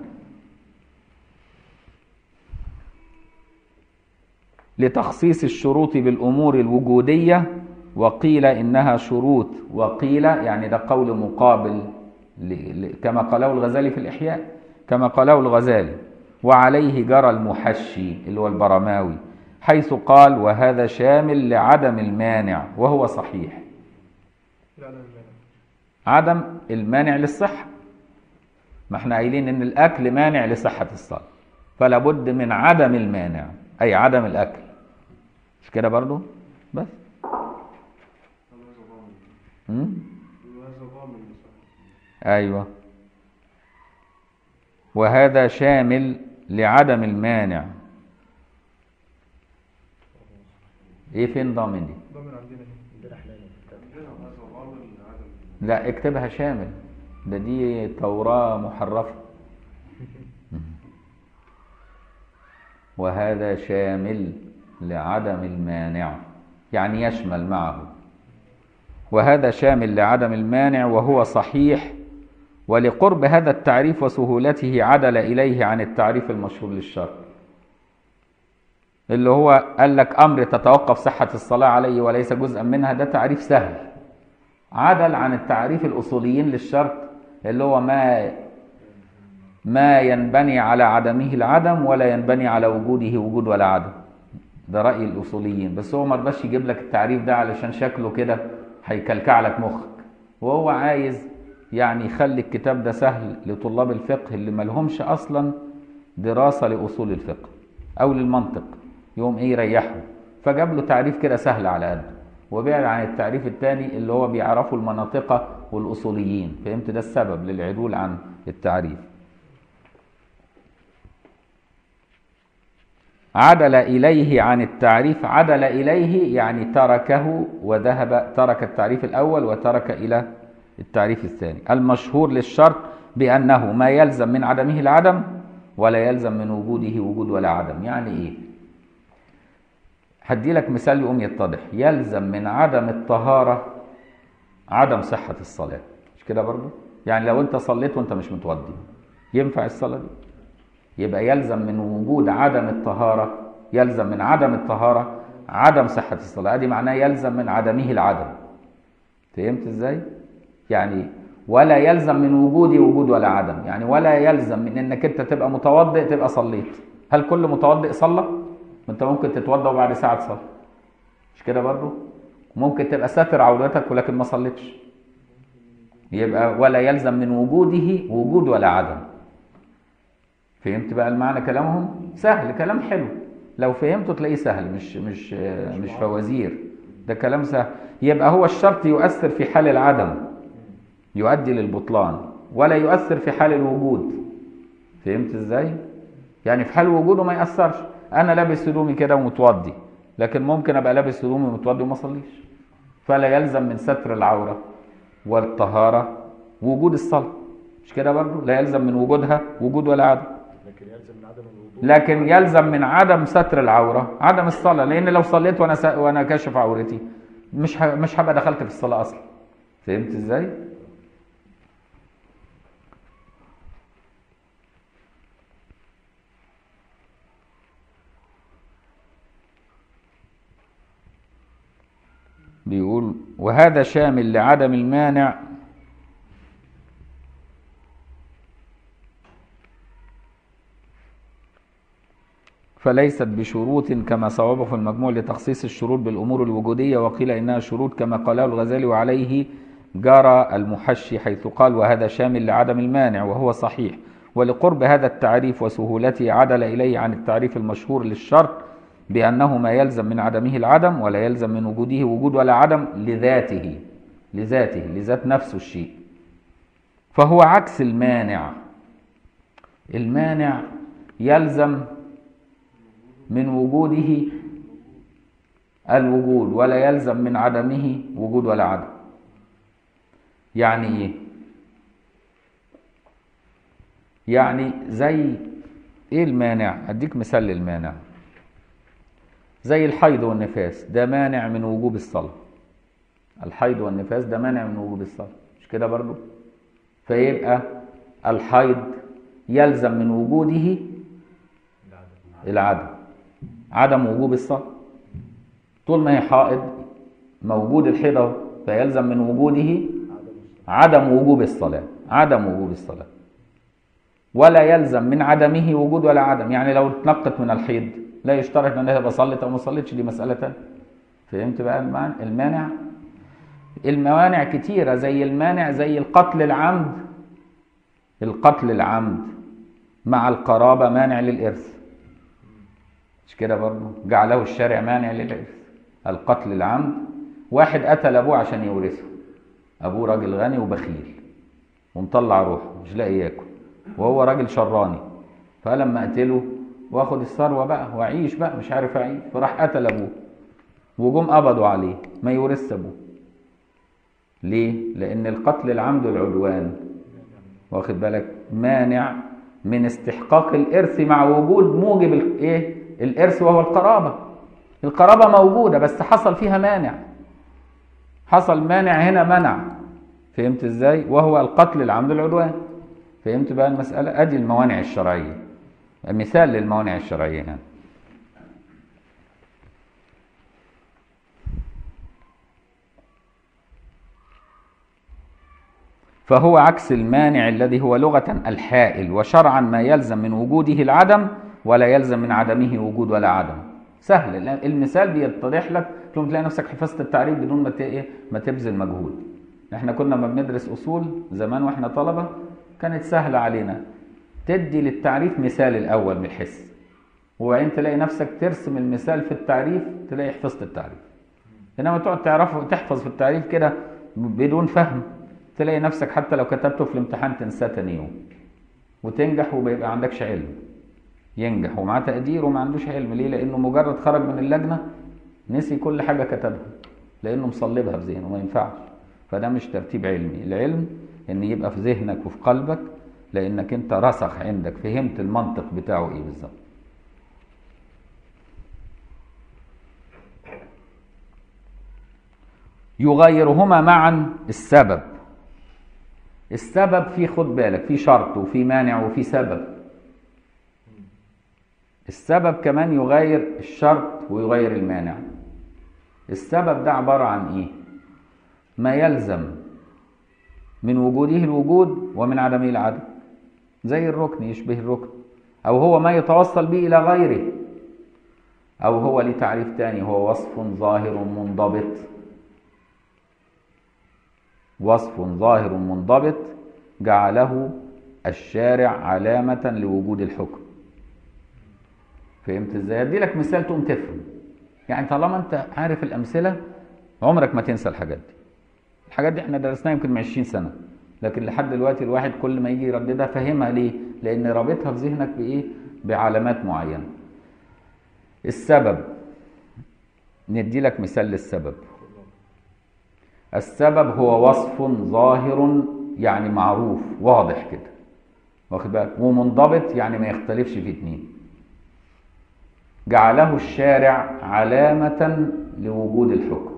لتخصيص الشروط بالامور الوجوديه وقيل انها شروط وقيل يعني ده قول مقابل كما قاله الغزالي في الاحياء كما قاله الغزالي وعليه جرى المحشي اللي هو البرماوي حيث قال وهذا شامل لعدم المانع وهو صحيح عدم المانع للصحة ما احنا قايلين ان الاكل مانع لصحة الصلاة فلا بد من عدم المانع اي عدم الاكل مش كده برضو بس مم؟ ايوه وهذا شامل لعدم المانع ايه فين ضامن دي ضامن عندنا عندنا احنا لا اكتبها شامل ده دي توراة محرفة وهذا شامل لعدم المانع يعني يشمل معه وهذا شامل لعدم المانع وهو صحيح ولقرب هذا التعريف وسهولته عدل إليه عن التعريف المشهور للشرع اللي هو قال لك أمر تتوقف صحة الصلاة عليه وليس جزءا منها ده تعريف سهل عدل عن التعريف الأصوليين للشرط اللي هو ما ما ينبني على عدمه العدم ولا ينبني على وجوده وجود ولا عدم ده رأي الأصوليين بس هو ما رضاش يجيب لك التعريف ده علشان شكله كده هيكلكع لك مخك وهو عايز يعني يخلي الكتاب ده سهل لطلاب الفقه اللي ملهمش اصلا دراسه لاصول الفقه او للمنطق يقوم ايه يريحه فجاب له تعريف كده سهل على قده وبعد عن التعريف الثاني اللي هو بيعرفه المناطق والاصوليين فهمت ده السبب للعدول عن التعريف عدل إليه عن التعريف عدل إليه يعني تركه وذهب ترك التعريف الأول وترك إلى التعريف الثاني المشهور للشرط بأنه ما يلزم من عدمه العدم ولا يلزم من وجوده وجود ولا عدم يعني إيه هدي لك مثال يقوم يتضح يلزم من عدم الطهارة عدم صحة الصلاة مش كده برضو يعني لو انت صليت وانت مش متوضي ينفع الصلاة دي يبقى يلزم من وجود عدم الطهارة يلزم من عدم الطهارة عدم صحة الصلاة دي معناه يلزم من عدمه العدم فهمت ازاي يعني ولا يلزم من وجودي وجود ولا عدم يعني ولا يلزم من انك انت تبقى متوضئ تبقى صليت هل كل متوضئ صلى انت ممكن تتوضا وبعد ساعه تصلي مش كده برضه ممكن تبقى ساتر عورتك ولكن ما صليتش يبقى ولا يلزم من وجوده وجود ولا عدم فهمت بقى المعنى كلامهم سهل كلام حلو لو فهمته تلاقيه سهل مش مش مش فوازير ده كلام سهل يبقى هو الشرط يؤثر في حال العدم يؤدي للبطلان ولا يؤثر في حال الوجود فهمت ازاي يعني في حال وجوده ما يأثرش انا لابس هدومي كده ومتوضي لكن ممكن ابقى لابس هدومي ومتوضي وما اصليش فلا يلزم من ستر العوره والطهاره وجود الصلاه مش كده برضه لا يلزم من وجودها وجود ولا عدم لكن يلزم من عدم الوضوء لكن يلزم من عدم ستر العوره عدم الصلاه لان لو صليت وانا سا... وانا كاشف عورتي مش ه... مش هبقى دخلت في الصلاه اصلا فهمت ازاي بيقول وهذا شامل لعدم المانع فليست بشروط كما صوابه في المجموع لتخصيص الشروط بالأمور الوجودية وقيل إنها شروط كما قاله الغزالي وعليه جرى المحشي حيث قال وهذا شامل لعدم المانع وهو صحيح ولقرب هذا التعريف وسهولته عدل إليه عن التعريف المشهور للشرط بأنه ما يلزم من عدمه العدم ولا يلزم من وجوده وجود ولا عدم لذاته لذاته لذات نفسه الشيء فهو عكس المانع المانع يلزم من وجوده الوجود ولا يلزم من عدمه وجود ولا عدم يعني ايه يعني زي ايه المانع اديك مثال للمانع زي الحيض والنفاس ده مانع من وجوب الصلاة الحيض والنفاس ده مانع من وجوب الصلاة مش كده برضو فيبقى الحيض يلزم من وجوده العدم عدم وجوب الصلاة طول ما هي حائض موجود الحيضة فيلزم من وجوده عدم وجوب الصلاة عدم وجوب الصلاة ولا يلزم من عدمه وجود ولا عدم يعني لو اتنقت من الحيض لا يشترط ان هي بصلت او ما صلتش دي مساله ثانيه فهمت بقى المعنى المانع الموانع كتيره زي المانع زي القتل العمد القتل العمد مع القرابه مانع للارث مش كده برضه جعله الشارع مانع للارث القتل العمد واحد قتل ابوه عشان يورثه ابوه راجل غني وبخيل ومطلع روحه مش لاقي ياكل وهو راجل شراني فلما قتله واخد الثروه بقى واعيش بقى مش عارف اعيش فراح قتل ابوه وجم قبضوا عليه ما يورث ابوه ليه لان القتل العمد والعدوان واخد بالك مانع من استحقاق الارث مع وجود موجب الايه الارث وهو القرابه القرابه موجوده بس حصل فيها مانع حصل مانع هنا منع فهمت ازاي وهو القتل العمد والعدوان فهمت بقى المساله ادي الموانع الشرعيه مثال للموانع الشرعية هنا فهو عكس المانع الذي هو لغة الحائل وشرعا ما يلزم من وجوده العدم ولا يلزم من عدمه وجود ولا عدم سهل المثال بيتضح لك ثم تلاقي نفسك حفظت التعريف بدون ما ايه ما تبذل مجهود احنا كنا ما بندرس اصول زمان واحنا طلبه كانت سهله علينا تدي للتعريف مثال الاول من الحس وبعدين تلاقي نفسك ترسم المثال في التعريف تلاقي حفظت التعريف انما تقعد تعرفه تحفظ في التعريف كده بدون فهم تلاقي نفسك حتى لو كتبته في الامتحان تنساه تاني يوم وتنجح وبيبقى عندكش علم ينجح ومعاه تقدير وما عندوش علم ليه لانه مجرد خرج من اللجنه نسي كل حاجه كتبها لانه مصلبها في ذهنه ما ينفعش فده مش ترتيب علمي العلم ان يبقى في ذهنك وفي قلبك لانك انت رسخ عندك فهمت المنطق بتاعه ايه بالظبط يغيرهما معا السبب السبب في خد بالك في شرط وفي مانع وفي سبب السبب كمان يغير الشرط ويغير المانع السبب ده عبارة عن ايه ما يلزم من وجوده الوجود ومن عدمه العدم زي الركن يشبه الركن او هو ما يتوصل به الى غيره أو هو ليه تعريف تاني هو وصف ظاهر منضبط وصف ظاهر منضبط جعله الشارع علامة لوجود الحكم فهمت ازاي؟ ادي لك مثال تقوم تفهم يعني طالما انت عارف الامثله عمرك ما تنسى الحاجات دي الحاجات دي احنا درسناها يمكن من 20 سنه لكن لحد دلوقتي الواحد كل ما يجي يرددها فاهمها ليه؟ لان رابطها في ذهنك بايه؟ بعلامات معينه السبب ندي لك مثال للسبب السبب هو وصف ظاهر يعني معروف واضح كده واخد بالك ومنضبط يعني ما يختلفش في اتنين جعله الشارع علامة لوجود الحكم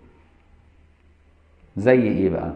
زي ايه بقى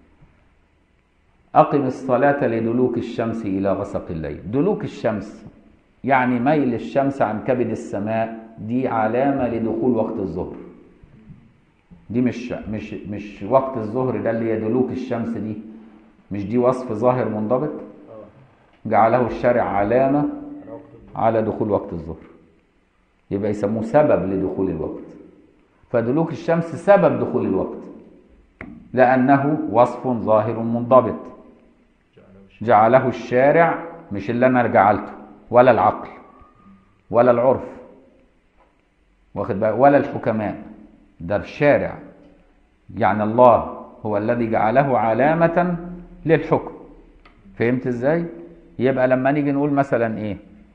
أقم الصلاة لدلوك الشمس إلى غسق الليل دلوك الشمس يعني ميل الشمس عن كبد السماء دي علامة لدخول وقت الظهر دي مش مش مش وقت الظهر ده اللي هي دلوك الشمس دي مش دي وصف ظاهر منضبط اه جعله الشارع علامة على وقت الظهر. على دخول وقت الظهر يبقى يسموه سبب لدخول الوقت فدلوك الشمس سبب دخول الوقت لأنه وصف ظاهر منضبط جعله الشيء جعله الشارع مش اللي أنا جعلته ولا العقل ولا العرف واخد بالك ولا الحكماء ده الشارع يعني الله هو الذي جعله علامة للحكم فهمت ازاي؟ يبقى لما نيجي نقول مثلا ايه؟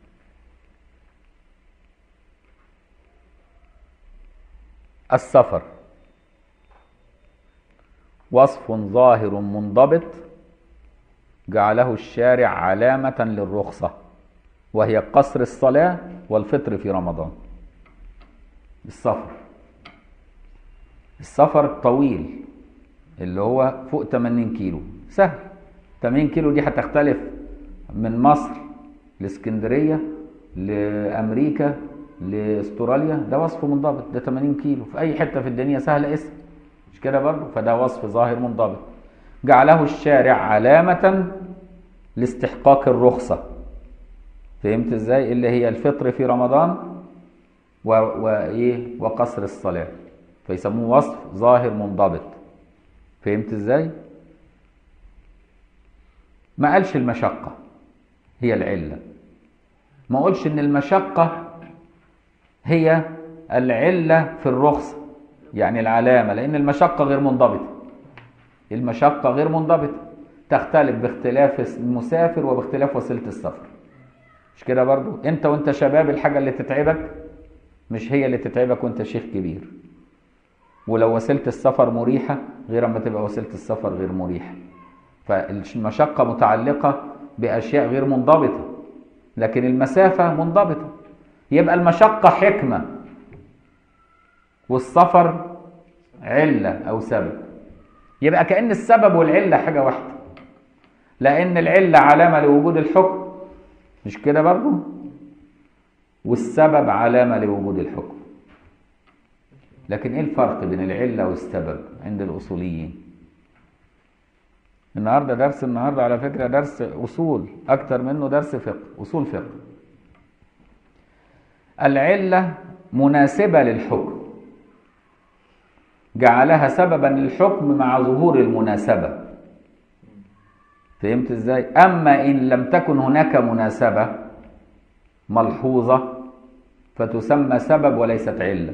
السفر وصف ظاهر منضبط جعله الشارع علامة للرخصة وهي قصر الصلاة والفطر في رمضان السفر السفر الطويل اللي هو فوق 80 كيلو سهل 80 كيلو دي هتختلف من مصر لاسكندرية لأمريكا لاستراليا ده وصف منضبط ده 80 كيلو في أي حتة في الدنيا سهل اسم مش كده برضه فده وصف ظاهر منضبط جعله الشارع علامة لاستحقاق الرخصة فهمت ازاي اللي هي الفطر في رمضان و... وايه وقصر الصلاة فيسموه وصف ظاهر منضبط فهمت ازاي ما قالش المشقة هي العلة ما قولش ان المشقة هي العلة في الرخصة يعني العلامة لان المشقة غير منضبطة المشقة غير منضبطة تختلف باختلاف المسافر وباختلاف وسيلة السفر مش كده برضو انت وانت شباب الحاجة اللي تتعبك مش هي اللي تتعبك وانت شيخ كبير ولو وسيلة السفر مريحة غير اما تبقى وسيلة السفر غير مريحة فالمشقة متعلقة بأشياء غير منضبطة لكن المسافة منضبطة يبقى المشقة حكمة والسفر علة أو سبب يبقى كأن السبب والعلة حاجة واحدة لأن العلة علامة لوجود الحكم مش كده برضو والسبب علامة لوجود الحكم لكن ايه الفرق بين العلة والسبب عند الأصوليين النهاردة درس النهاردة على فكرة درس أصول أكتر منه درس فقه أصول فقه العلة مناسبة للحكم جعلها سببا للحكم مع ظهور المناسبة فهمت ازاي اما ان لم تكن هناك مناسبة ملحوظة فتسمى سبب وليست علة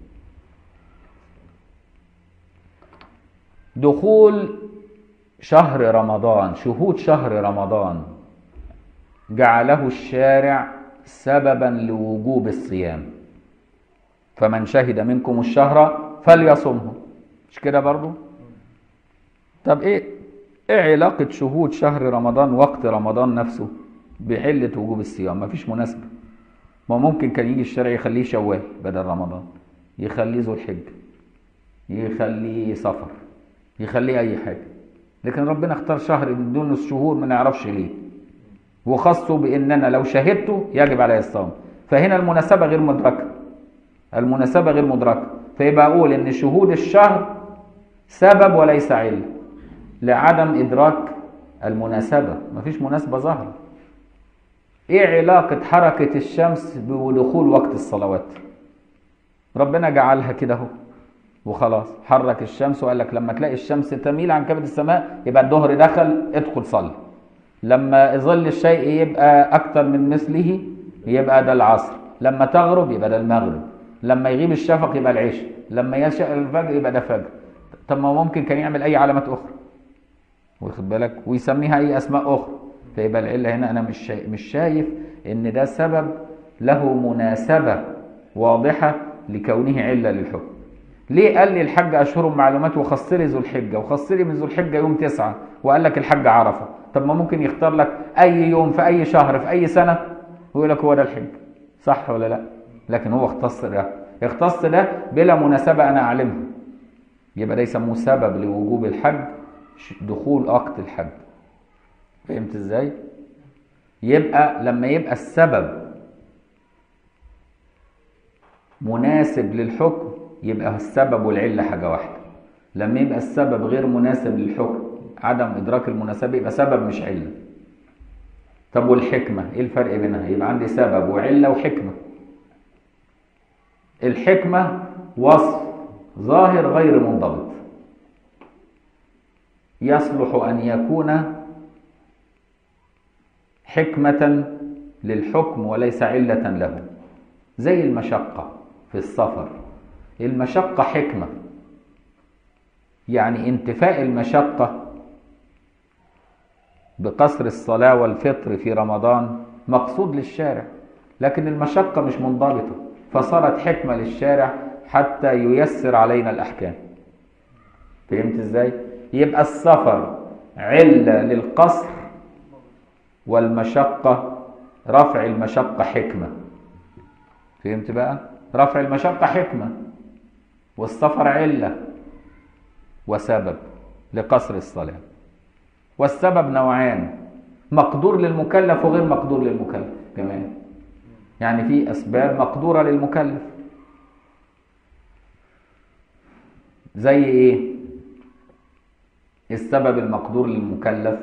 دخول شهر رمضان شهود شهر رمضان جعله الشارع سببا لوجوب الصيام فمن شهد منكم الشهر فليصمه مش كده برضو طب ايه ايه علاقة شهود شهر رمضان وقت رمضان نفسه بعلة وجوب الصيام مفيش مناسبة ما ممكن كان يجي الشارع يخليه شوال بدل رمضان يخليه ذو الحجة يخليه صفر يخليه اي حاجة لكن ربنا اختار شهر من دون الشهور ما نعرفش ليه وخصه باننا لو شهدته يجب عليه الصوم فهنا المناسبة غير مدركة المناسبة غير مدركة فيبقى اقول ان شهود الشهر سبب وليس علة لعدم ادراك المناسبة مفيش مناسبة ظاهرة ايه علاقة حركة الشمس بدخول وقت الصلوات ربنا جعلها كده اهو وخلاص حرك الشمس وقال لك لما تلاقي الشمس تميل عن كبد السماء يبقى الظهر دخل ادخل صلي لما ظل الشيء يبقى اكتر من مثله يبقى ده العصر لما تغرب يبقى ده المغرب لما يغيب الشفق يبقى العشاء لما يشاء الفجر يبقى ده فجر طب ما هو ممكن كان يعمل اي علامات اخرى واخد بالك ويسميها اي اسماء اخرى فيبقى العله هنا انا مش شايف مش شايف ان ده سبب له مناسبه واضحه لكونه عله للحكم ليه قال لي الحج اشهر معلومات وخص لي ذو الحجه وخص لي من ذو الحجه يوم تسعه وقال لك الحج عرفه طب ما ممكن يختار لك اي يوم في اي شهر في اي سنه ويقول لك هو ده الحج صح ولا لا لكن هو اختص ده اختص ده بلا مناسبه انا اعلمها يبقى ده يسموه سبب لوجوب الحج دخول وقت الحج فهمت ازاي يبقى لما يبقى السبب مناسب للحكم يبقى السبب والعله حاجه واحده لما يبقى السبب غير مناسب للحكم عدم ادراك المناسبه يبقى سبب مش عله طب والحكمه ايه الفرق بينها يبقى عندي سبب وعله وحكمه الحكمه وصف ظاهر غير منضبط يصلح ان يكون حكمه للحكم وليس عله له زي المشقه في السفر المشقه حكمه يعني انتفاء المشقه بقصر الصلاه والفطر في رمضان مقصود للشارع لكن المشقه مش منضبطه فصارت حكمه للشارع حتى ييسر علينا الاحكام فهمت ازاي يبقى السفر عله للقصر والمشقه رفع المشقه حكمه فهمت بقى رفع المشقه حكمه والسفر عله وسبب لقصر الصلاه والسبب نوعان مقدور للمكلف وغير مقدور للمكلف كمان يعني في اسباب مقدوره للمكلف زي ايه السبب المقدور للمكلف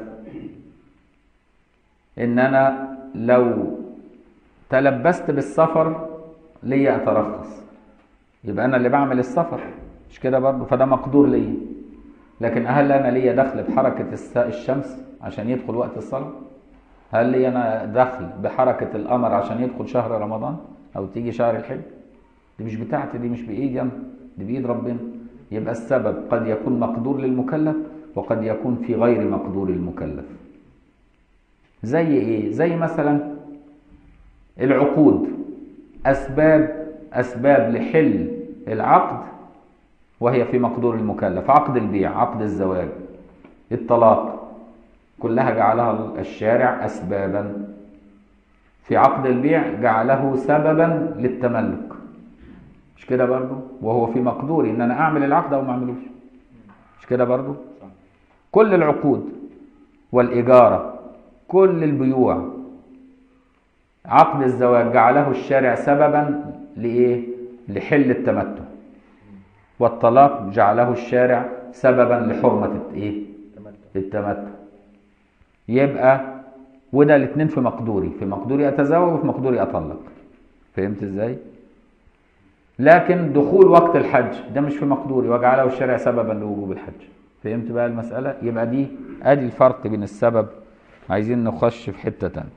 ان انا لو تلبست بالسفر ليا اترخص يبقى انا اللي بعمل السفر مش كده برضه فده مقدور ليا لكن هل انا ليا دخل بحركه الشمس عشان يدخل وقت الصلاه هل لي انا دخل بحركه القمر عشان يدخل شهر رمضان او تيجي شهر الحج دي مش بتاعتي دي مش بايدي انا دي بايد ربنا يبقى السبب قد يكون مقدور للمكلف وقد يكون في غير مقدور المكلف زي ايه زي مثلا العقود اسباب اسباب لحل العقد وهي في مقدور المكلف عقد البيع عقد الزواج الطلاق كلها جعلها الشارع اسبابا في عقد البيع جعله سببا للتملك مش كده برضو وهو في مقدوري ان انا اعمل العقد او ما اعملوش مش كده برضو كل العقود والاجاره كل البيوع عقد الزواج جعله الشارع سببا لايه لحل التمتع والطلاق جعله الشارع سببا لحرمه ايه التمتع يبقى وده الاثنين في مقدوري في مقدوري اتزوج وفي مقدوري اطلق فهمت ازاي لكن دخول وقت الحج ده مش في مقدوري وجعله الشارع سببا لوجوب الحج فهمت بقى المسألة يبقى دي ادي الفرق بين السبب عايزين نخش في حتة تانية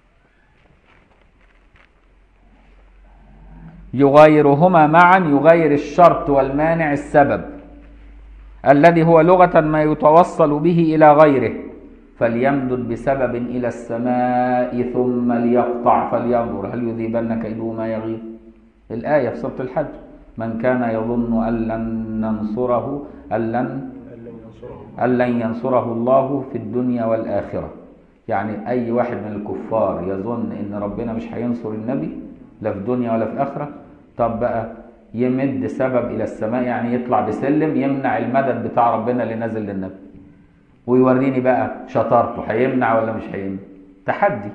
يغايرهما معا يغاير الشرط والمانع السبب الذي هو لغة ما يتوصل به إلى غيره فليمدد بسبب إلى السماء ثم ليقطع فلينظر هل يذيبن كيده ما يغيظ الآية في سورة الحج من كان يظن أن لن ننصره أن لن أن لن ينصره الله في الدنيا والآخرة يعني أي واحد من الكفار يظن إن ربنا مش هينصر النبي لا في دنيا ولا في آخرة طب بقى يمد سبب إلى السماء يعني يطلع بسلم يمنع المدد بتاع ربنا اللي نازل للنبي ويوريني بقى شطارته هيمنع ولا مش هيمنع تحدي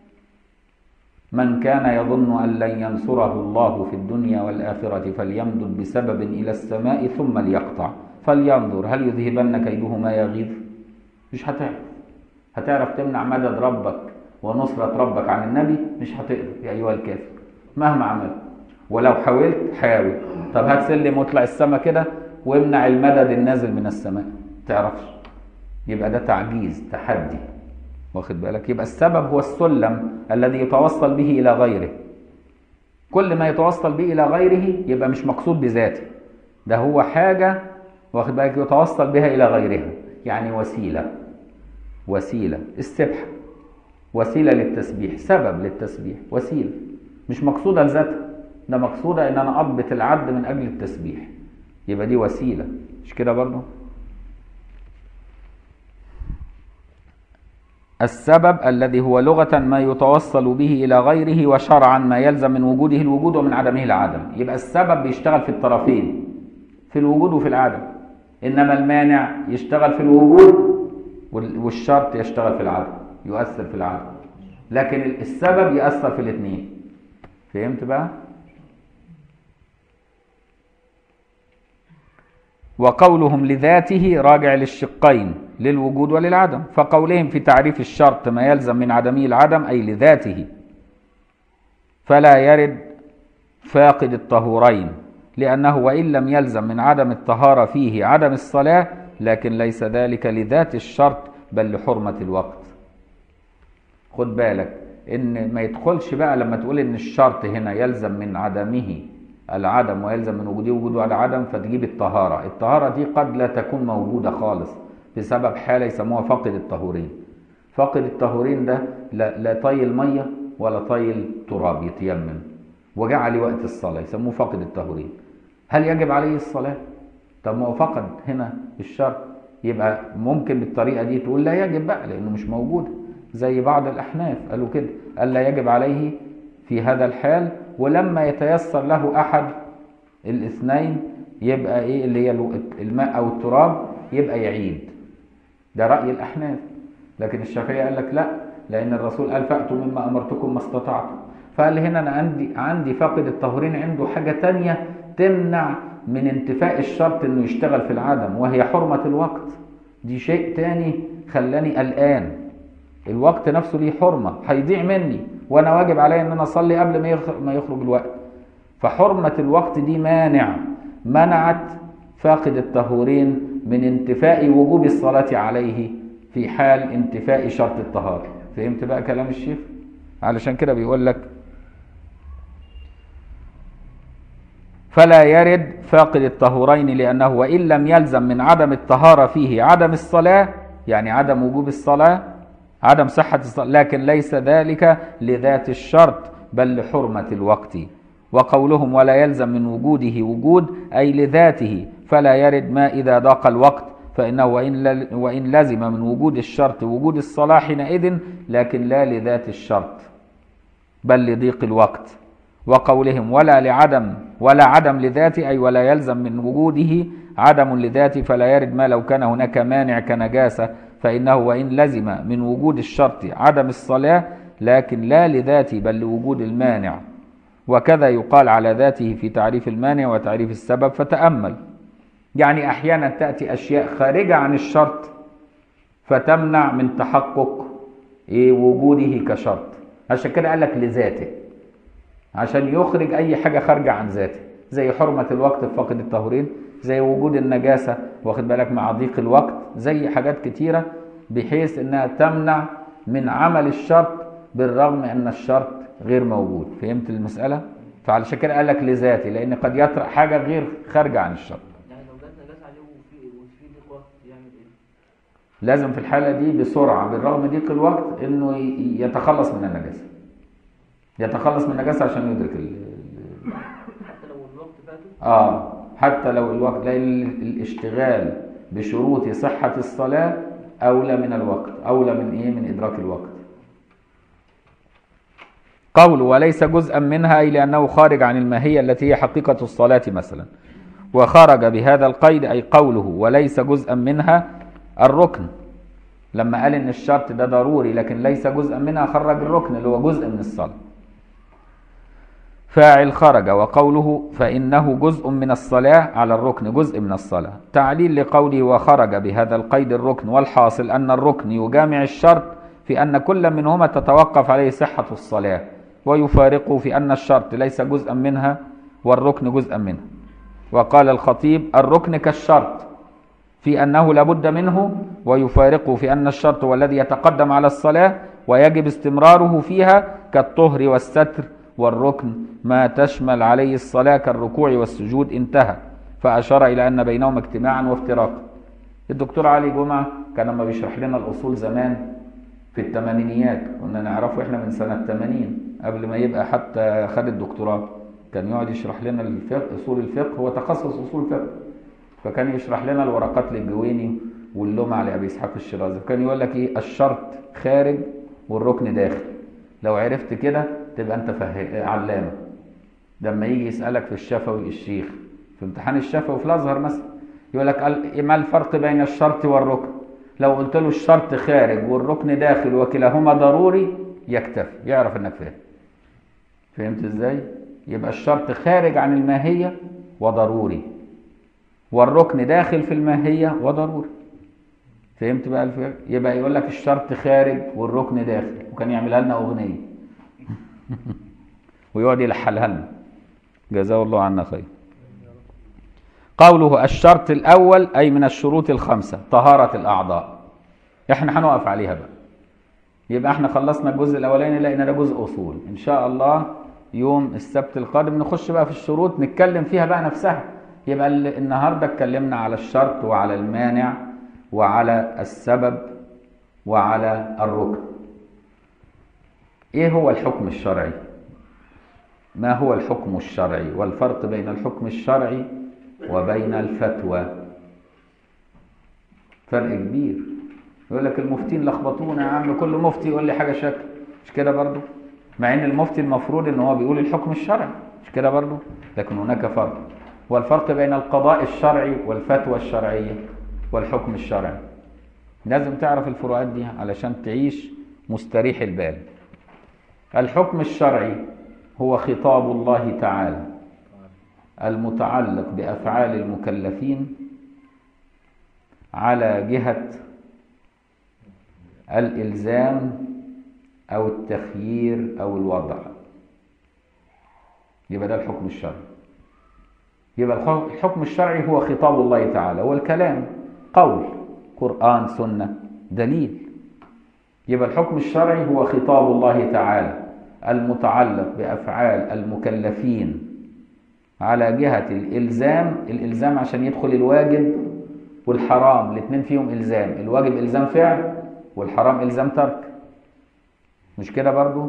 من كان يظن أن لن ينصره الله في الدنيا والآخرة فليمدد بسبب إلى السماء ثم ليقطع فلينظر هل يذهبن كيده ما يغيظ مش هتعرف هتعرف تمنع مدد ربك ونصرة ربك عن النبي مش هتقدر يا أيها الكافر مهما عمل ولو حاولت حاول طب هات سلم واطلع السماء كده وامنع المدد النازل من السماء تعرفش يبقى ده تعجيز تحدي واخد بالك يبقى السبب هو السلم الذي يتوصل به الى غيره كل ما يتوصل به الى غيره يبقى مش مقصود بذاته ده هو حاجه واخد بالك يتوصل بها الى غيرها يعني وسيله وسيله السبحه وسيله للتسبيح سبب للتسبيح وسيله مش مقصوده لذاتها ده مقصوده ان انا اضبط العد من اجل التسبيح يبقى دي وسيله مش كده برضه السبب الذي هو لغة ما يتوصل به إلى غيره وشرعا ما يلزم من وجوده الوجود ومن عدمه العدم يبقى السبب بيشتغل في الطرفين في الوجود وفي العدم إنما المانع يشتغل في الوجود والشرط يشتغل في العدم يؤثر في العدم لكن السبب يأثر في الاثنين فهمت بقى؟ وقولهم لذاته راجع للشقين للوجود وللعدم فقولهم في تعريف الشرط ما يلزم من عدمه العدم أي لذاته فلا يرد فاقد الطهورين لأنه وإن لم يلزم من عدم الطهارة فيه عدم الصلاة لكن ليس ذلك لذات الشرط بل لحرمة الوقت خد بالك إن ما يدخلش بقى لما تقول إن الشرط هنا يلزم من عدمه العدم ويلزم من وجوده وجوده على عدم فتجيب الطهارة الطهارة دي قد لا تكون موجودة خالص بسبب حالة يسموها فقد الطهورين فقد الطهورين ده لا, لا طايل مية ولا طايل تراب يتيمم وجاء عليه وقت الصلاة يسموه فقد الطهورين هل يجب عليه الصلاة؟ طب ما هو فقد هنا الشرط يبقى ممكن بالطريقة دي تقول لا يجب بقى لأنه مش موجود زي بعض الأحناف قالوا كده قال لا يجب عليه في هذا الحال ولما يتيسر له احد الاثنين يبقى ايه اللي هي الماء او التراب يبقى يعيد ده راي الاحناف لكن الشافعيه قال لك لا لان الرسول قال فاتوا مما امرتكم ما استطعتم فقال هنا انا عندي عندي فاقد الطهورين عنده حاجه تانية تمنع من انتفاء الشرط انه يشتغل في العدم وهي حرمه الوقت دي شيء تاني خلاني قلقان الوقت نفسه ليه حرمه هيضيع مني وانا واجب علي ان انا اصلي قبل ما يخرج, ما يخرج الوقت فحرمة الوقت دي مانع منعت فاقد الطهورين من انتفاء وجوب الصلاة عليه في حال انتفاء شرط الطهارة فهمت بقى كلام الشيخ علشان كده بيقول لك فلا يرد فاقد الطهورين لأنه وإن لم يلزم من عدم الطهارة فيه عدم الصلاة يعني عدم وجوب الصلاة عدم صحة الصلاة لكن ليس ذلك لذات الشرط بل لحرمة الوقت وقولهم ولا يلزم من وجوده وجود أي لذاته فلا يرد ما إذا ضاق الوقت فإنه وإن, وإن لزم من وجود الشرط وجود الصلاة حينئذ لكن لا لذات الشرط بل لضيق الوقت وقولهم ولا لعدم ولا عدم لذاته أي ولا يلزم من وجوده عدم لذاته فلا يرد ما لو كان هناك مانع كنجاسة فإنه وإن لزم من وجود الشرط عدم الصلاة لكن لا لذاته بل لوجود المانع وكذا يقال على ذاته في تعريف المانع وتعريف السبب فتأمل يعني أحيانا تأتي أشياء خارجة عن الشرط فتمنع من تحقق إيه وجوده كشرط عشان كده قال لك لذاته عشان يخرج أي حاجة خارجة عن ذاته زي حرمة الوقت في فقد الطهورين زي وجود النجاسة واخد بالك مع ضيق الوقت زي حاجات كتيرة بحيث انها تمنع من عمل الشرط بالرغم ان الشرط غير موجود فهمت المسألة؟ فعلشان كده قال لك لذاتي لان قد يطرأ حاجة غير خارجة عن الشرط يعني لو جت نجاسة عليه وفي وفي ضيق وقت يعمل ايه؟ لازم في الحالة دي بسرعة بالرغم من ضيق الوقت انه ي- يتخلص من النجاسة يتخلص من النجاسة عشان يدرك ال... ال- حتى لو الوقت فاته اه حتى لو الوقت لان الاشتغال بشروط صحة الصلاة أولى من الوقت أولى من إيه من إدراك الوقت قول وليس جزءا منها أي لأنه خارج عن الماهية التي هي حقيقة الصلاة مثلا وخرج بهذا القيد أي قوله وليس جزءا منها الركن لما قال إن الشرط ده ضروري لكن ليس جزءا منها خرج الركن اللي هو جزء من الصلاة فاعل خرج وقوله فإنه جزء من الصلاة على الركن جزء من الصلاة تعليل لقوله وخرج بهذا القيد الركن والحاصل أن الركن يجامع الشرط في أن كل منهما تتوقف عليه صحة الصلاة ويفارقه في أن الشرط ليس جزءا منها والركن جزءا منها وقال الخطيب الركن كالشرط في أنه لابد منه ويفارقه في أن الشرط هو الذي يتقدم على الصلاة ويجب استمراره فيها كالطهر والستر والركن ما تشمل عليه الصلاة كالركوع والسجود انتهى فأشار إلى أن بينهما اجتماعا وافتراقا الدكتور علي جمعة كان لما بيشرح لنا الأصول زمان في الثمانينيات كنا نعرفه احنا من سنة 80 قبل ما يبقى حتى خد الدكتوراه كان يقعد يشرح لنا الفقه أصول الفقه هو تخصص أصول فقه فكان يشرح لنا الورقات للجويني واللمع لأبي إسحاق الشيرازي فكان يقول لك إيه الشرط خارج والركن داخل لو عرفت كده تبقى أنت فه... علامة لما يجي يسألك في الشفوي الشيخ في امتحان الشفوي في الأزهر مثلا يقول لك ما الفرق بين الشرط والركن لو قلت له الشرط خارج والركن داخل وكلاهما ضروري يكتفي يعرف انك فاهم فهمت ازاي يبقى الشرط خارج عن الماهية وضروري والركن داخل في الماهية وضروري فهمت بقى الفرق يبقى يقول لك الشرط خارج والركن داخل وكان يعملها لنا اغنية ويقعد يلحلها لنا جزاه الله عنا خير قوله الشرط الأول أي من الشروط الخمسة طهارة الأعضاء احنا هنقف عليها بقى يبقى احنا خلصنا الجزء الأولاني لقينا ده جزء أصول إن شاء الله يوم السبت القادم نخش بقى في الشروط نتكلم فيها بقى نفسها يبقى ال- النهاردة اتكلمنا على الشرط وعلى المانع وعلى السبب وعلى الركن ايه هو الحكم الشرعي ما هو الحكم الشرعي والفرق بين الحكم الشرعي وبين الفتوى فرق كبير يقول لك المفتين لخبطونا يا عم كل مفتي يقول لي حاجه شكل مش كده برضو مع ان المفتي المفروض ان هو بيقول الحكم الشرعي مش كده برضو لكن هناك فرق والفرق بين القضاء الشرعي والفتوى الشرعيه والحكم الشرعي لازم تعرف الفروقات دي علشان تعيش مستريح البال الحكم الشرعي هو خطاب الله تعالى المتعلق بافعال المكلفين على جهه الالزام او التخيير او الوضع يبقى ده الحكم الشرعي يبقى الح- الحكم الشرعي هو خطاب الله تعالى هو الكلام قول قران سنه دليل يبقى الحكم الشرعي هو خطاب الله تعالى المتعلق بافعال المكلفين على جهة الإلزام الإلزام عشان يدخل الواجب والحرام الاثنين فيهم إلزام الواجب إلزام فعل والحرام إلزام ترك مش كده برضو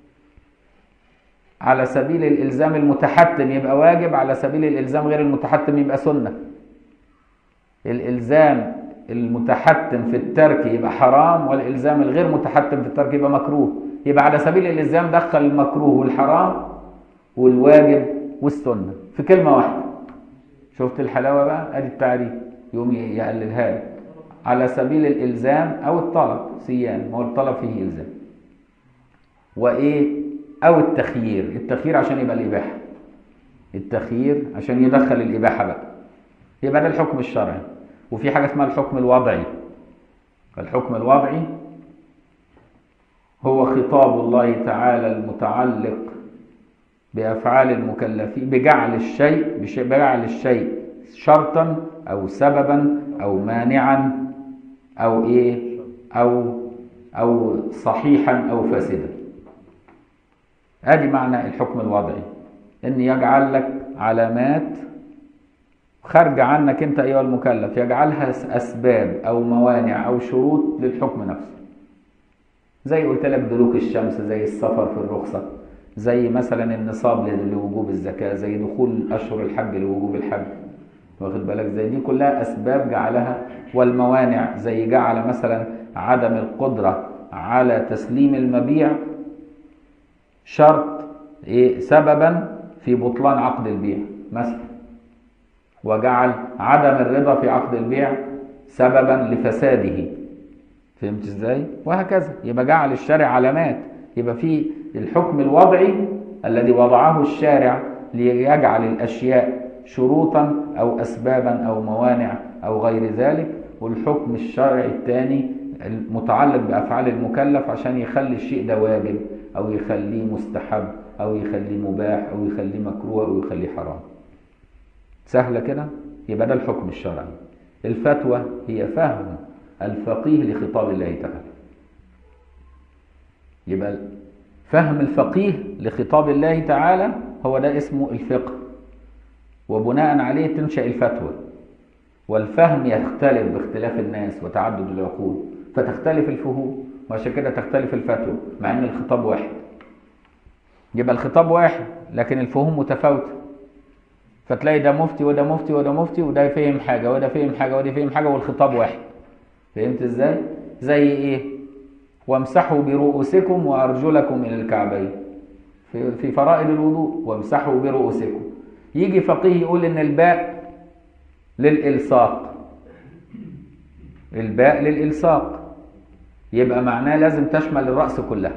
على سبيل الإلزام المتحتم يبقى واجب على سبيل الإلزام غير المتحتم يبقى سنة الإلزام المتحتم في الترك يبقى حرام والإلزام الغير متحتم في الترك يبقى مكروه يبقى على سبيل الإلزام دخل المكروه والحرام والواجب والسنة في كلمة واحدة شفت الحلاوة بقى ادي التعريف يقوم يقللها لك على سبيل الإلزام أو الطلب سيان ما هو الطلب فيه إلزام وإيه أو التخيير التخيير عشان يبقى الإباحة التخيير عشان يدخل الإباحة بقى يبقى ده الحكم الشرعي وفي حاجة اسمها الحكم الوضعي الحكم الوضعي هو خطاب الله تعالى المتعلق بأفعال المكلفين بجعل الشيء بش- بجعل الشيء شرطا أو سببا أو مانعا أو إيه أو أو صحيحا أو فاسدا ادي معنى الحكم الوضعي ان يجعل لك علامات خارجة عنك انت ايها المكلف يجعلها س- اسباب او موانع او شروط للحكم نفسه زي قلت لك دلوك الشمس زي السفر في الرخصة زي مثلا النصاب ل- لوجوب الزكاة زي دخول اشهر الحج لوجوب الحج واخد بالك زي دي كلها اسباب جعلها والموانع زي جعل مثلا عدم القدرة على تسليم المبيع شرط إيه سببا في بطلان عقد البيع مثلا وجعل عدم الرضا في عقد البيع سببا لفساده فهمت ازاي وهكذا يبقى جعل الشارع علامات يبقى في الحكم الوضعي الذي وضعه الشارع ليجعل الاشياء شروطا او اسبابا او موانع او غير ذلك والحكم الشرعي الثاني المتعلق بافعال المكلف عشان يخلي الشيء ده واجب او يخليه مستحب أو يخليه مباح أو يخليه مكروه أو يخليه حرام سهلة كده يبقى ده الحكم الشرعي الفتوى هي فهم الفقيه لخطاب الله تعالى يبقى فهم الفقيه لخطاب الله تعالى هو ده اسمه الفقه وبناء عليه تنشأ الفتوى والفهم يختلف باختلاف الناس وتعدد العقول فتختلف الفهوم وعشان كده تختلف الفتوى مع ان الخطاب واحد يبقى الخطاب واحد لكن الفهوم متفاوته فتلاقي ده مفتي وده مفتي وده مفتي وده فهم حاجه وده فهم حاجه وده فهم حاجه والخطاب واحد فهمت ازاي زي ايه وامسحوا برؤوسكم وارجلكم الى الكعبين في في فرائض الوضوء وامسحوا برؤوسكم يجي فقيه يقول ان الباء للالصاق الباء للالصاق يبقى معناه لازم تشمل الراس كلها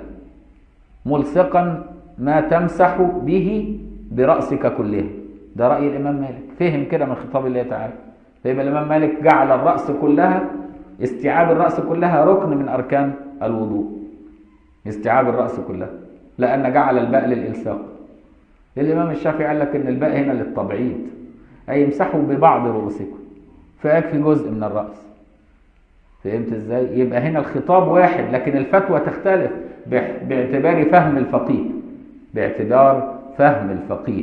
ملصقا ما تمسح به براسك كلها ده راي الامام مالك فهم كده من خطاب الله تعالى فيبقى الامام مالك جعل الراس كلها استيعاب الراس كلها ركن من اركان الوضوء استيعاب الراس كلها لان جعل الباء للالصاق الامام الشافعي قال لك ان الباء هنا للتبعيض اي امسحوا ببعض رؤوسكم فيكفي جزء من الراس فهمت ازاي يبقى هنا الخطاب واحد لكن الفتوى تختلف باعتبار فهم الفقيه باعتبار فهم الفقيه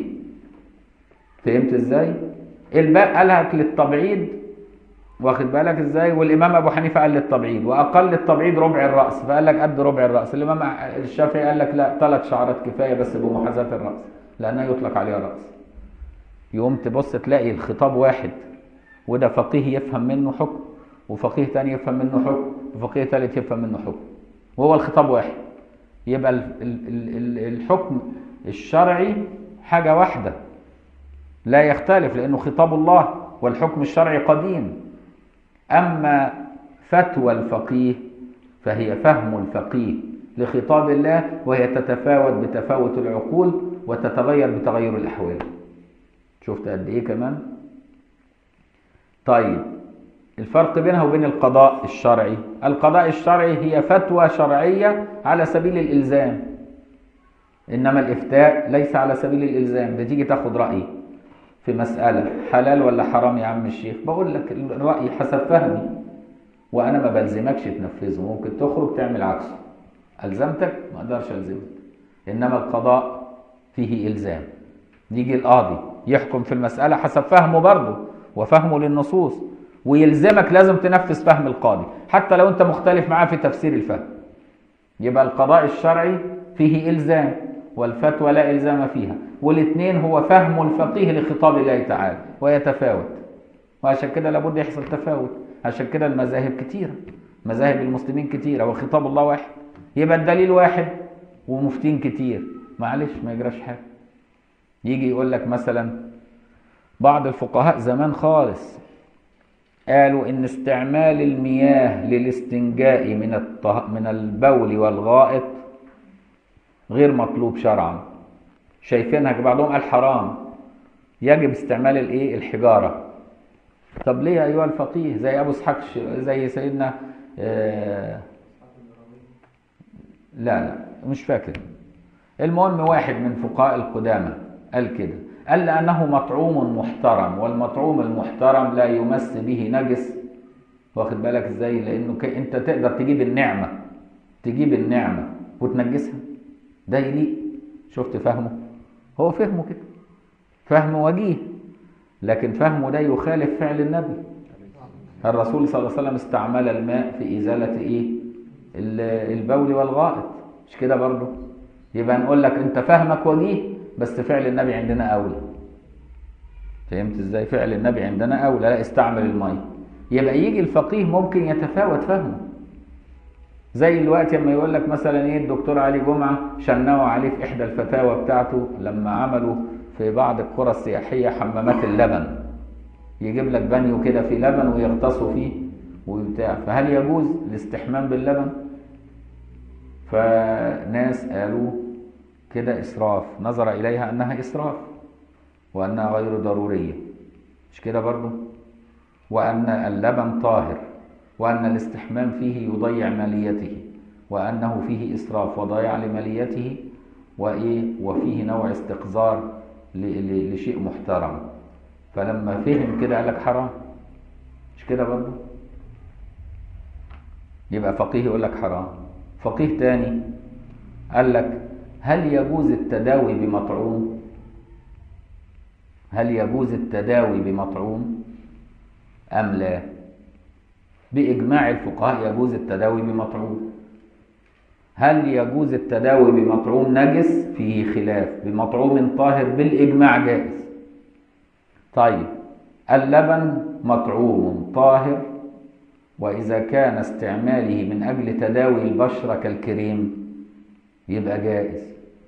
فهمت ازاي الباء قالها للتبعيض واخد بالك ازاي والامام ابو حنيفه قال للتبعيض واقل التبعيض ربع الراس فقال لك قد ربع الراس الامام الشافعي قال لك لا ثلاث شعرات كفايه بس بمحاذاه الراس لانها يطلق عليها راس يقوم تبص تلاقي الخطاب واحد وده فقيه يفهم منه حكم وفقيه تاني يفهم منه حكم وفقيه ثالث يفهم منه حكم وهو الخطاب واحد يبقى ال ال ال الحكم الشرعي حاجه واحده لا يختلف لانه خطاب الله والحكم الشرعي قديم اما فتوى الفقيه فهي فهم الفقيه لخطاب الله وهي تتفاوت بتفاوت العقول وتتغير بتغير الاحوال شفت قد ايه كمان طيب الفرق بينها وبين القضاء الشرعي القضاء الشرعي هي فتوى شرعيه على سبيل الالزام انما الافتاء ليس على سبيل الالزام بتيجي تاخد رايي في مساله حلال ولا حرام يا عم الشيخ بقول لك الراي حسب فهمي وانا ما بلزمكش تنفذه ممكن تخرج تعمل عكسه الزمتك ما اقدرش الزمك انما القضاء فيه الزام يجي القاضي يحكم في المساله حسب فهمه برضه وفهمه للنصوص ويلزمك لازم تنفذ فهم القاضي حتى لو انت مختلف معاه في تفسير الفهم يبقى القضاء الشرعي فيه الزام والفتوى لا الزام فيها والاثنين هو فهم الفقيه لخطاب الله تعالى ويتفاوت وعشان كده لابد يحصل تفاوت عشان كده المذاهب كتيرة مذاهب المسلمين كتيرة وخطاب الله واحد يبقى الدليل واحد ومفتين كتير معلش ما يجراش حاجة يجي يقول لك مثلا بعض الفقهاء زمان خالص قالوا ان استعمال المياه للاستنجاء من الطه... من البول والغائط غير مطلوب شرعا شايفينها بعضهم قال حرام يجب استعمال الايه الحجاره طب ليه يا ايها الفقيه زي ابو اسحاق زي سيدنا آه لا لا مش فاكر المهم واحد من فقهاء القدامى قال كده قال لأنه مطعوم محترم والمطعوم المحترم لا يمس به نجس واخد بالك ازاي لانه ك... انت تقدر تجيب النعمة تجيب النعمة وتنجسها ده يليق شفت فهمه هو فهمه كده فهم وجيه لكن فهمه ده يخالف فعل النبي الرسول صلى الله عليه وسلم استعمل الماء في إزالة إيه البول والغائط مش كده برضه يبقى نقول لك انت فهمك وجيه بس فعل النبي عندنا اولى فهمت ازاي فعل النبي عندنا اولى لا استعمل الميه يبقى يجي الفقيه ممكن يتفاوت فهمه زي الوقت لما يقول لك مثلا ايه الدكتور علي جمعه شنوا عليه في احدى الفتاوى بتاعته لما عملوا في بعض القرى السياحيه حمامات اللبن يجيب لك بانيو كده في لبن ويغطسوا فيه وبتاع فهل يجوز الاستحمام باللبن فناس قالوا كده إسراف نظر إليها أنها إسراف وأنها غير ضرورية مش كده برضو وأن اللبن طاهر وأن الاستحمام فيه يضيع ماليته وأنه فيه إسراف وضياع لماليته وإيه وفيه نوع استقذار ل- ل- لشيء محترم فلما فهم كده قال لك حرام مش كده برضه يبقى فقيه يقول لك حرام فقيه تاني قال لك هل يجوز التداوي بمطعوم هل يجوز التداوي بمطعوم أم لا بإجماع الفقهاء يجوز التداوي بمطعوم هل يجوز التداوي بمطعوم نجس فيه خلاف بمطعوم طاهر بالإجماع جائز طيب اللبن مطعوم طاهر وإذا كان استعماله من أجل تداوي البشرة كالكريم يبقى جائز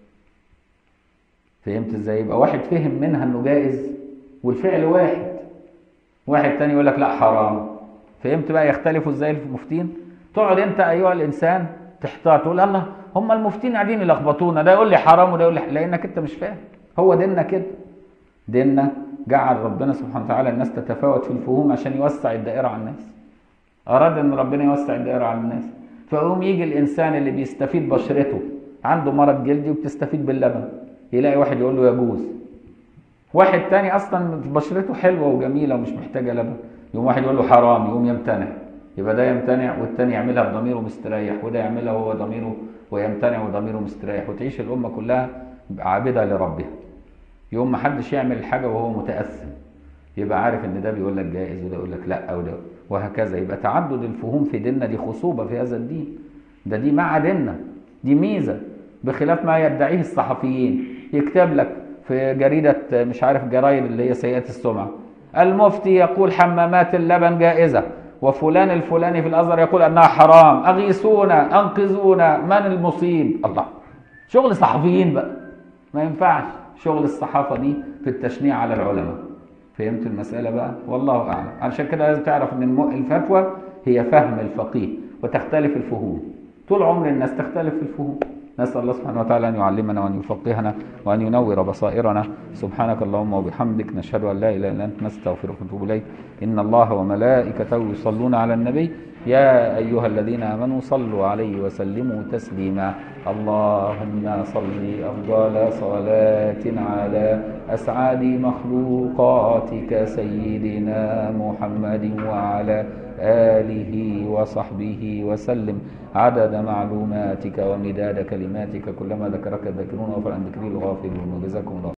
فهمت ازاي يبقى واحد فهم منها انه جائز والفعل واحد واحد تاني يقول لك لا حرام فهمت بقى يختلفوا ازاي المفتين تقعد انت ايها الانسان تحتار تقول الله هم المفتين قاعدين يلخبطونا ده يقول لي حرام وده يقول لي لانك انت مش فاهم هو ديننا كده ديننا جعل ربنا سبحانه وتعالى الناس تتفاوت في الفهوم عشان يوسع الدائره على الناس اراد ان ربنا يوسع الدائره على الناس فيقوم يجي الانسان اللي بيستفيد بشرته عنده مرض جلدي وبتستفيد باللبن يلاقي واحد يقول له يجوز واحد تاني اصلا بشرته حلوه وجميله ومش محتاجه لبن يقوم واحد يقول له حرام يقوم يمتنع يبقى ده يمتنع والتاني يعملها بضميره مستريح وده يعملها وهو ضميره ويمتنع وضميره مستريح وتعيش الامه كلها عابده لربها يوم ما حدش يعمل الحاجه وهو متاثم يبقى عارف ان ده بيقول لك جائز وده يقول لك لا وده وهكذا يبقى تعدد الفهوم في ديننا دي خصوبه في هذا الدين ده دي مع ديننا دي ميزه بخلاف ما يدعيه الصحفيين يكتب لك في جريده مش عارف جرايد اللي هي سيئه السمعه المفتي يقول حمامات اللبن جائزه وفلان الفلاني في الازهر يقول انها حرام اغيثونا انقذونا من المصيب الله شغل صحفيين بقى ما ينفعش شغل الصحافه دي في التشنيع على العلماء فهمت المسألة بقى والله أعلم علشان كده لازم تعرف أن الم- الفتوى هي فهم الفقيه وتختلف الفهوم طول عمر الناس تختلف في الفهوم نسأل الله سبحانه وتعالى أن يعلمنا وأن يفقهنا وأن ينور بصائرنا سبحانك اللهم وبحمدك نشهد أن لا إله إلا أنت نستغفرك ونتوب إليك إن الله وملائكته يصلون على النبي يا أيها الذين آمنوا صلوا عليه وسلموا تسليما اللهم صل أفضل صلاة على أسعد مخلوقاتك سيدنا محمد وعلى آله وصحبه وسلم عدد معلوماتك ومداد كلماتك كلما ذكرك الذاكرون وفر عن ذكري الغافلون وجزاكم الله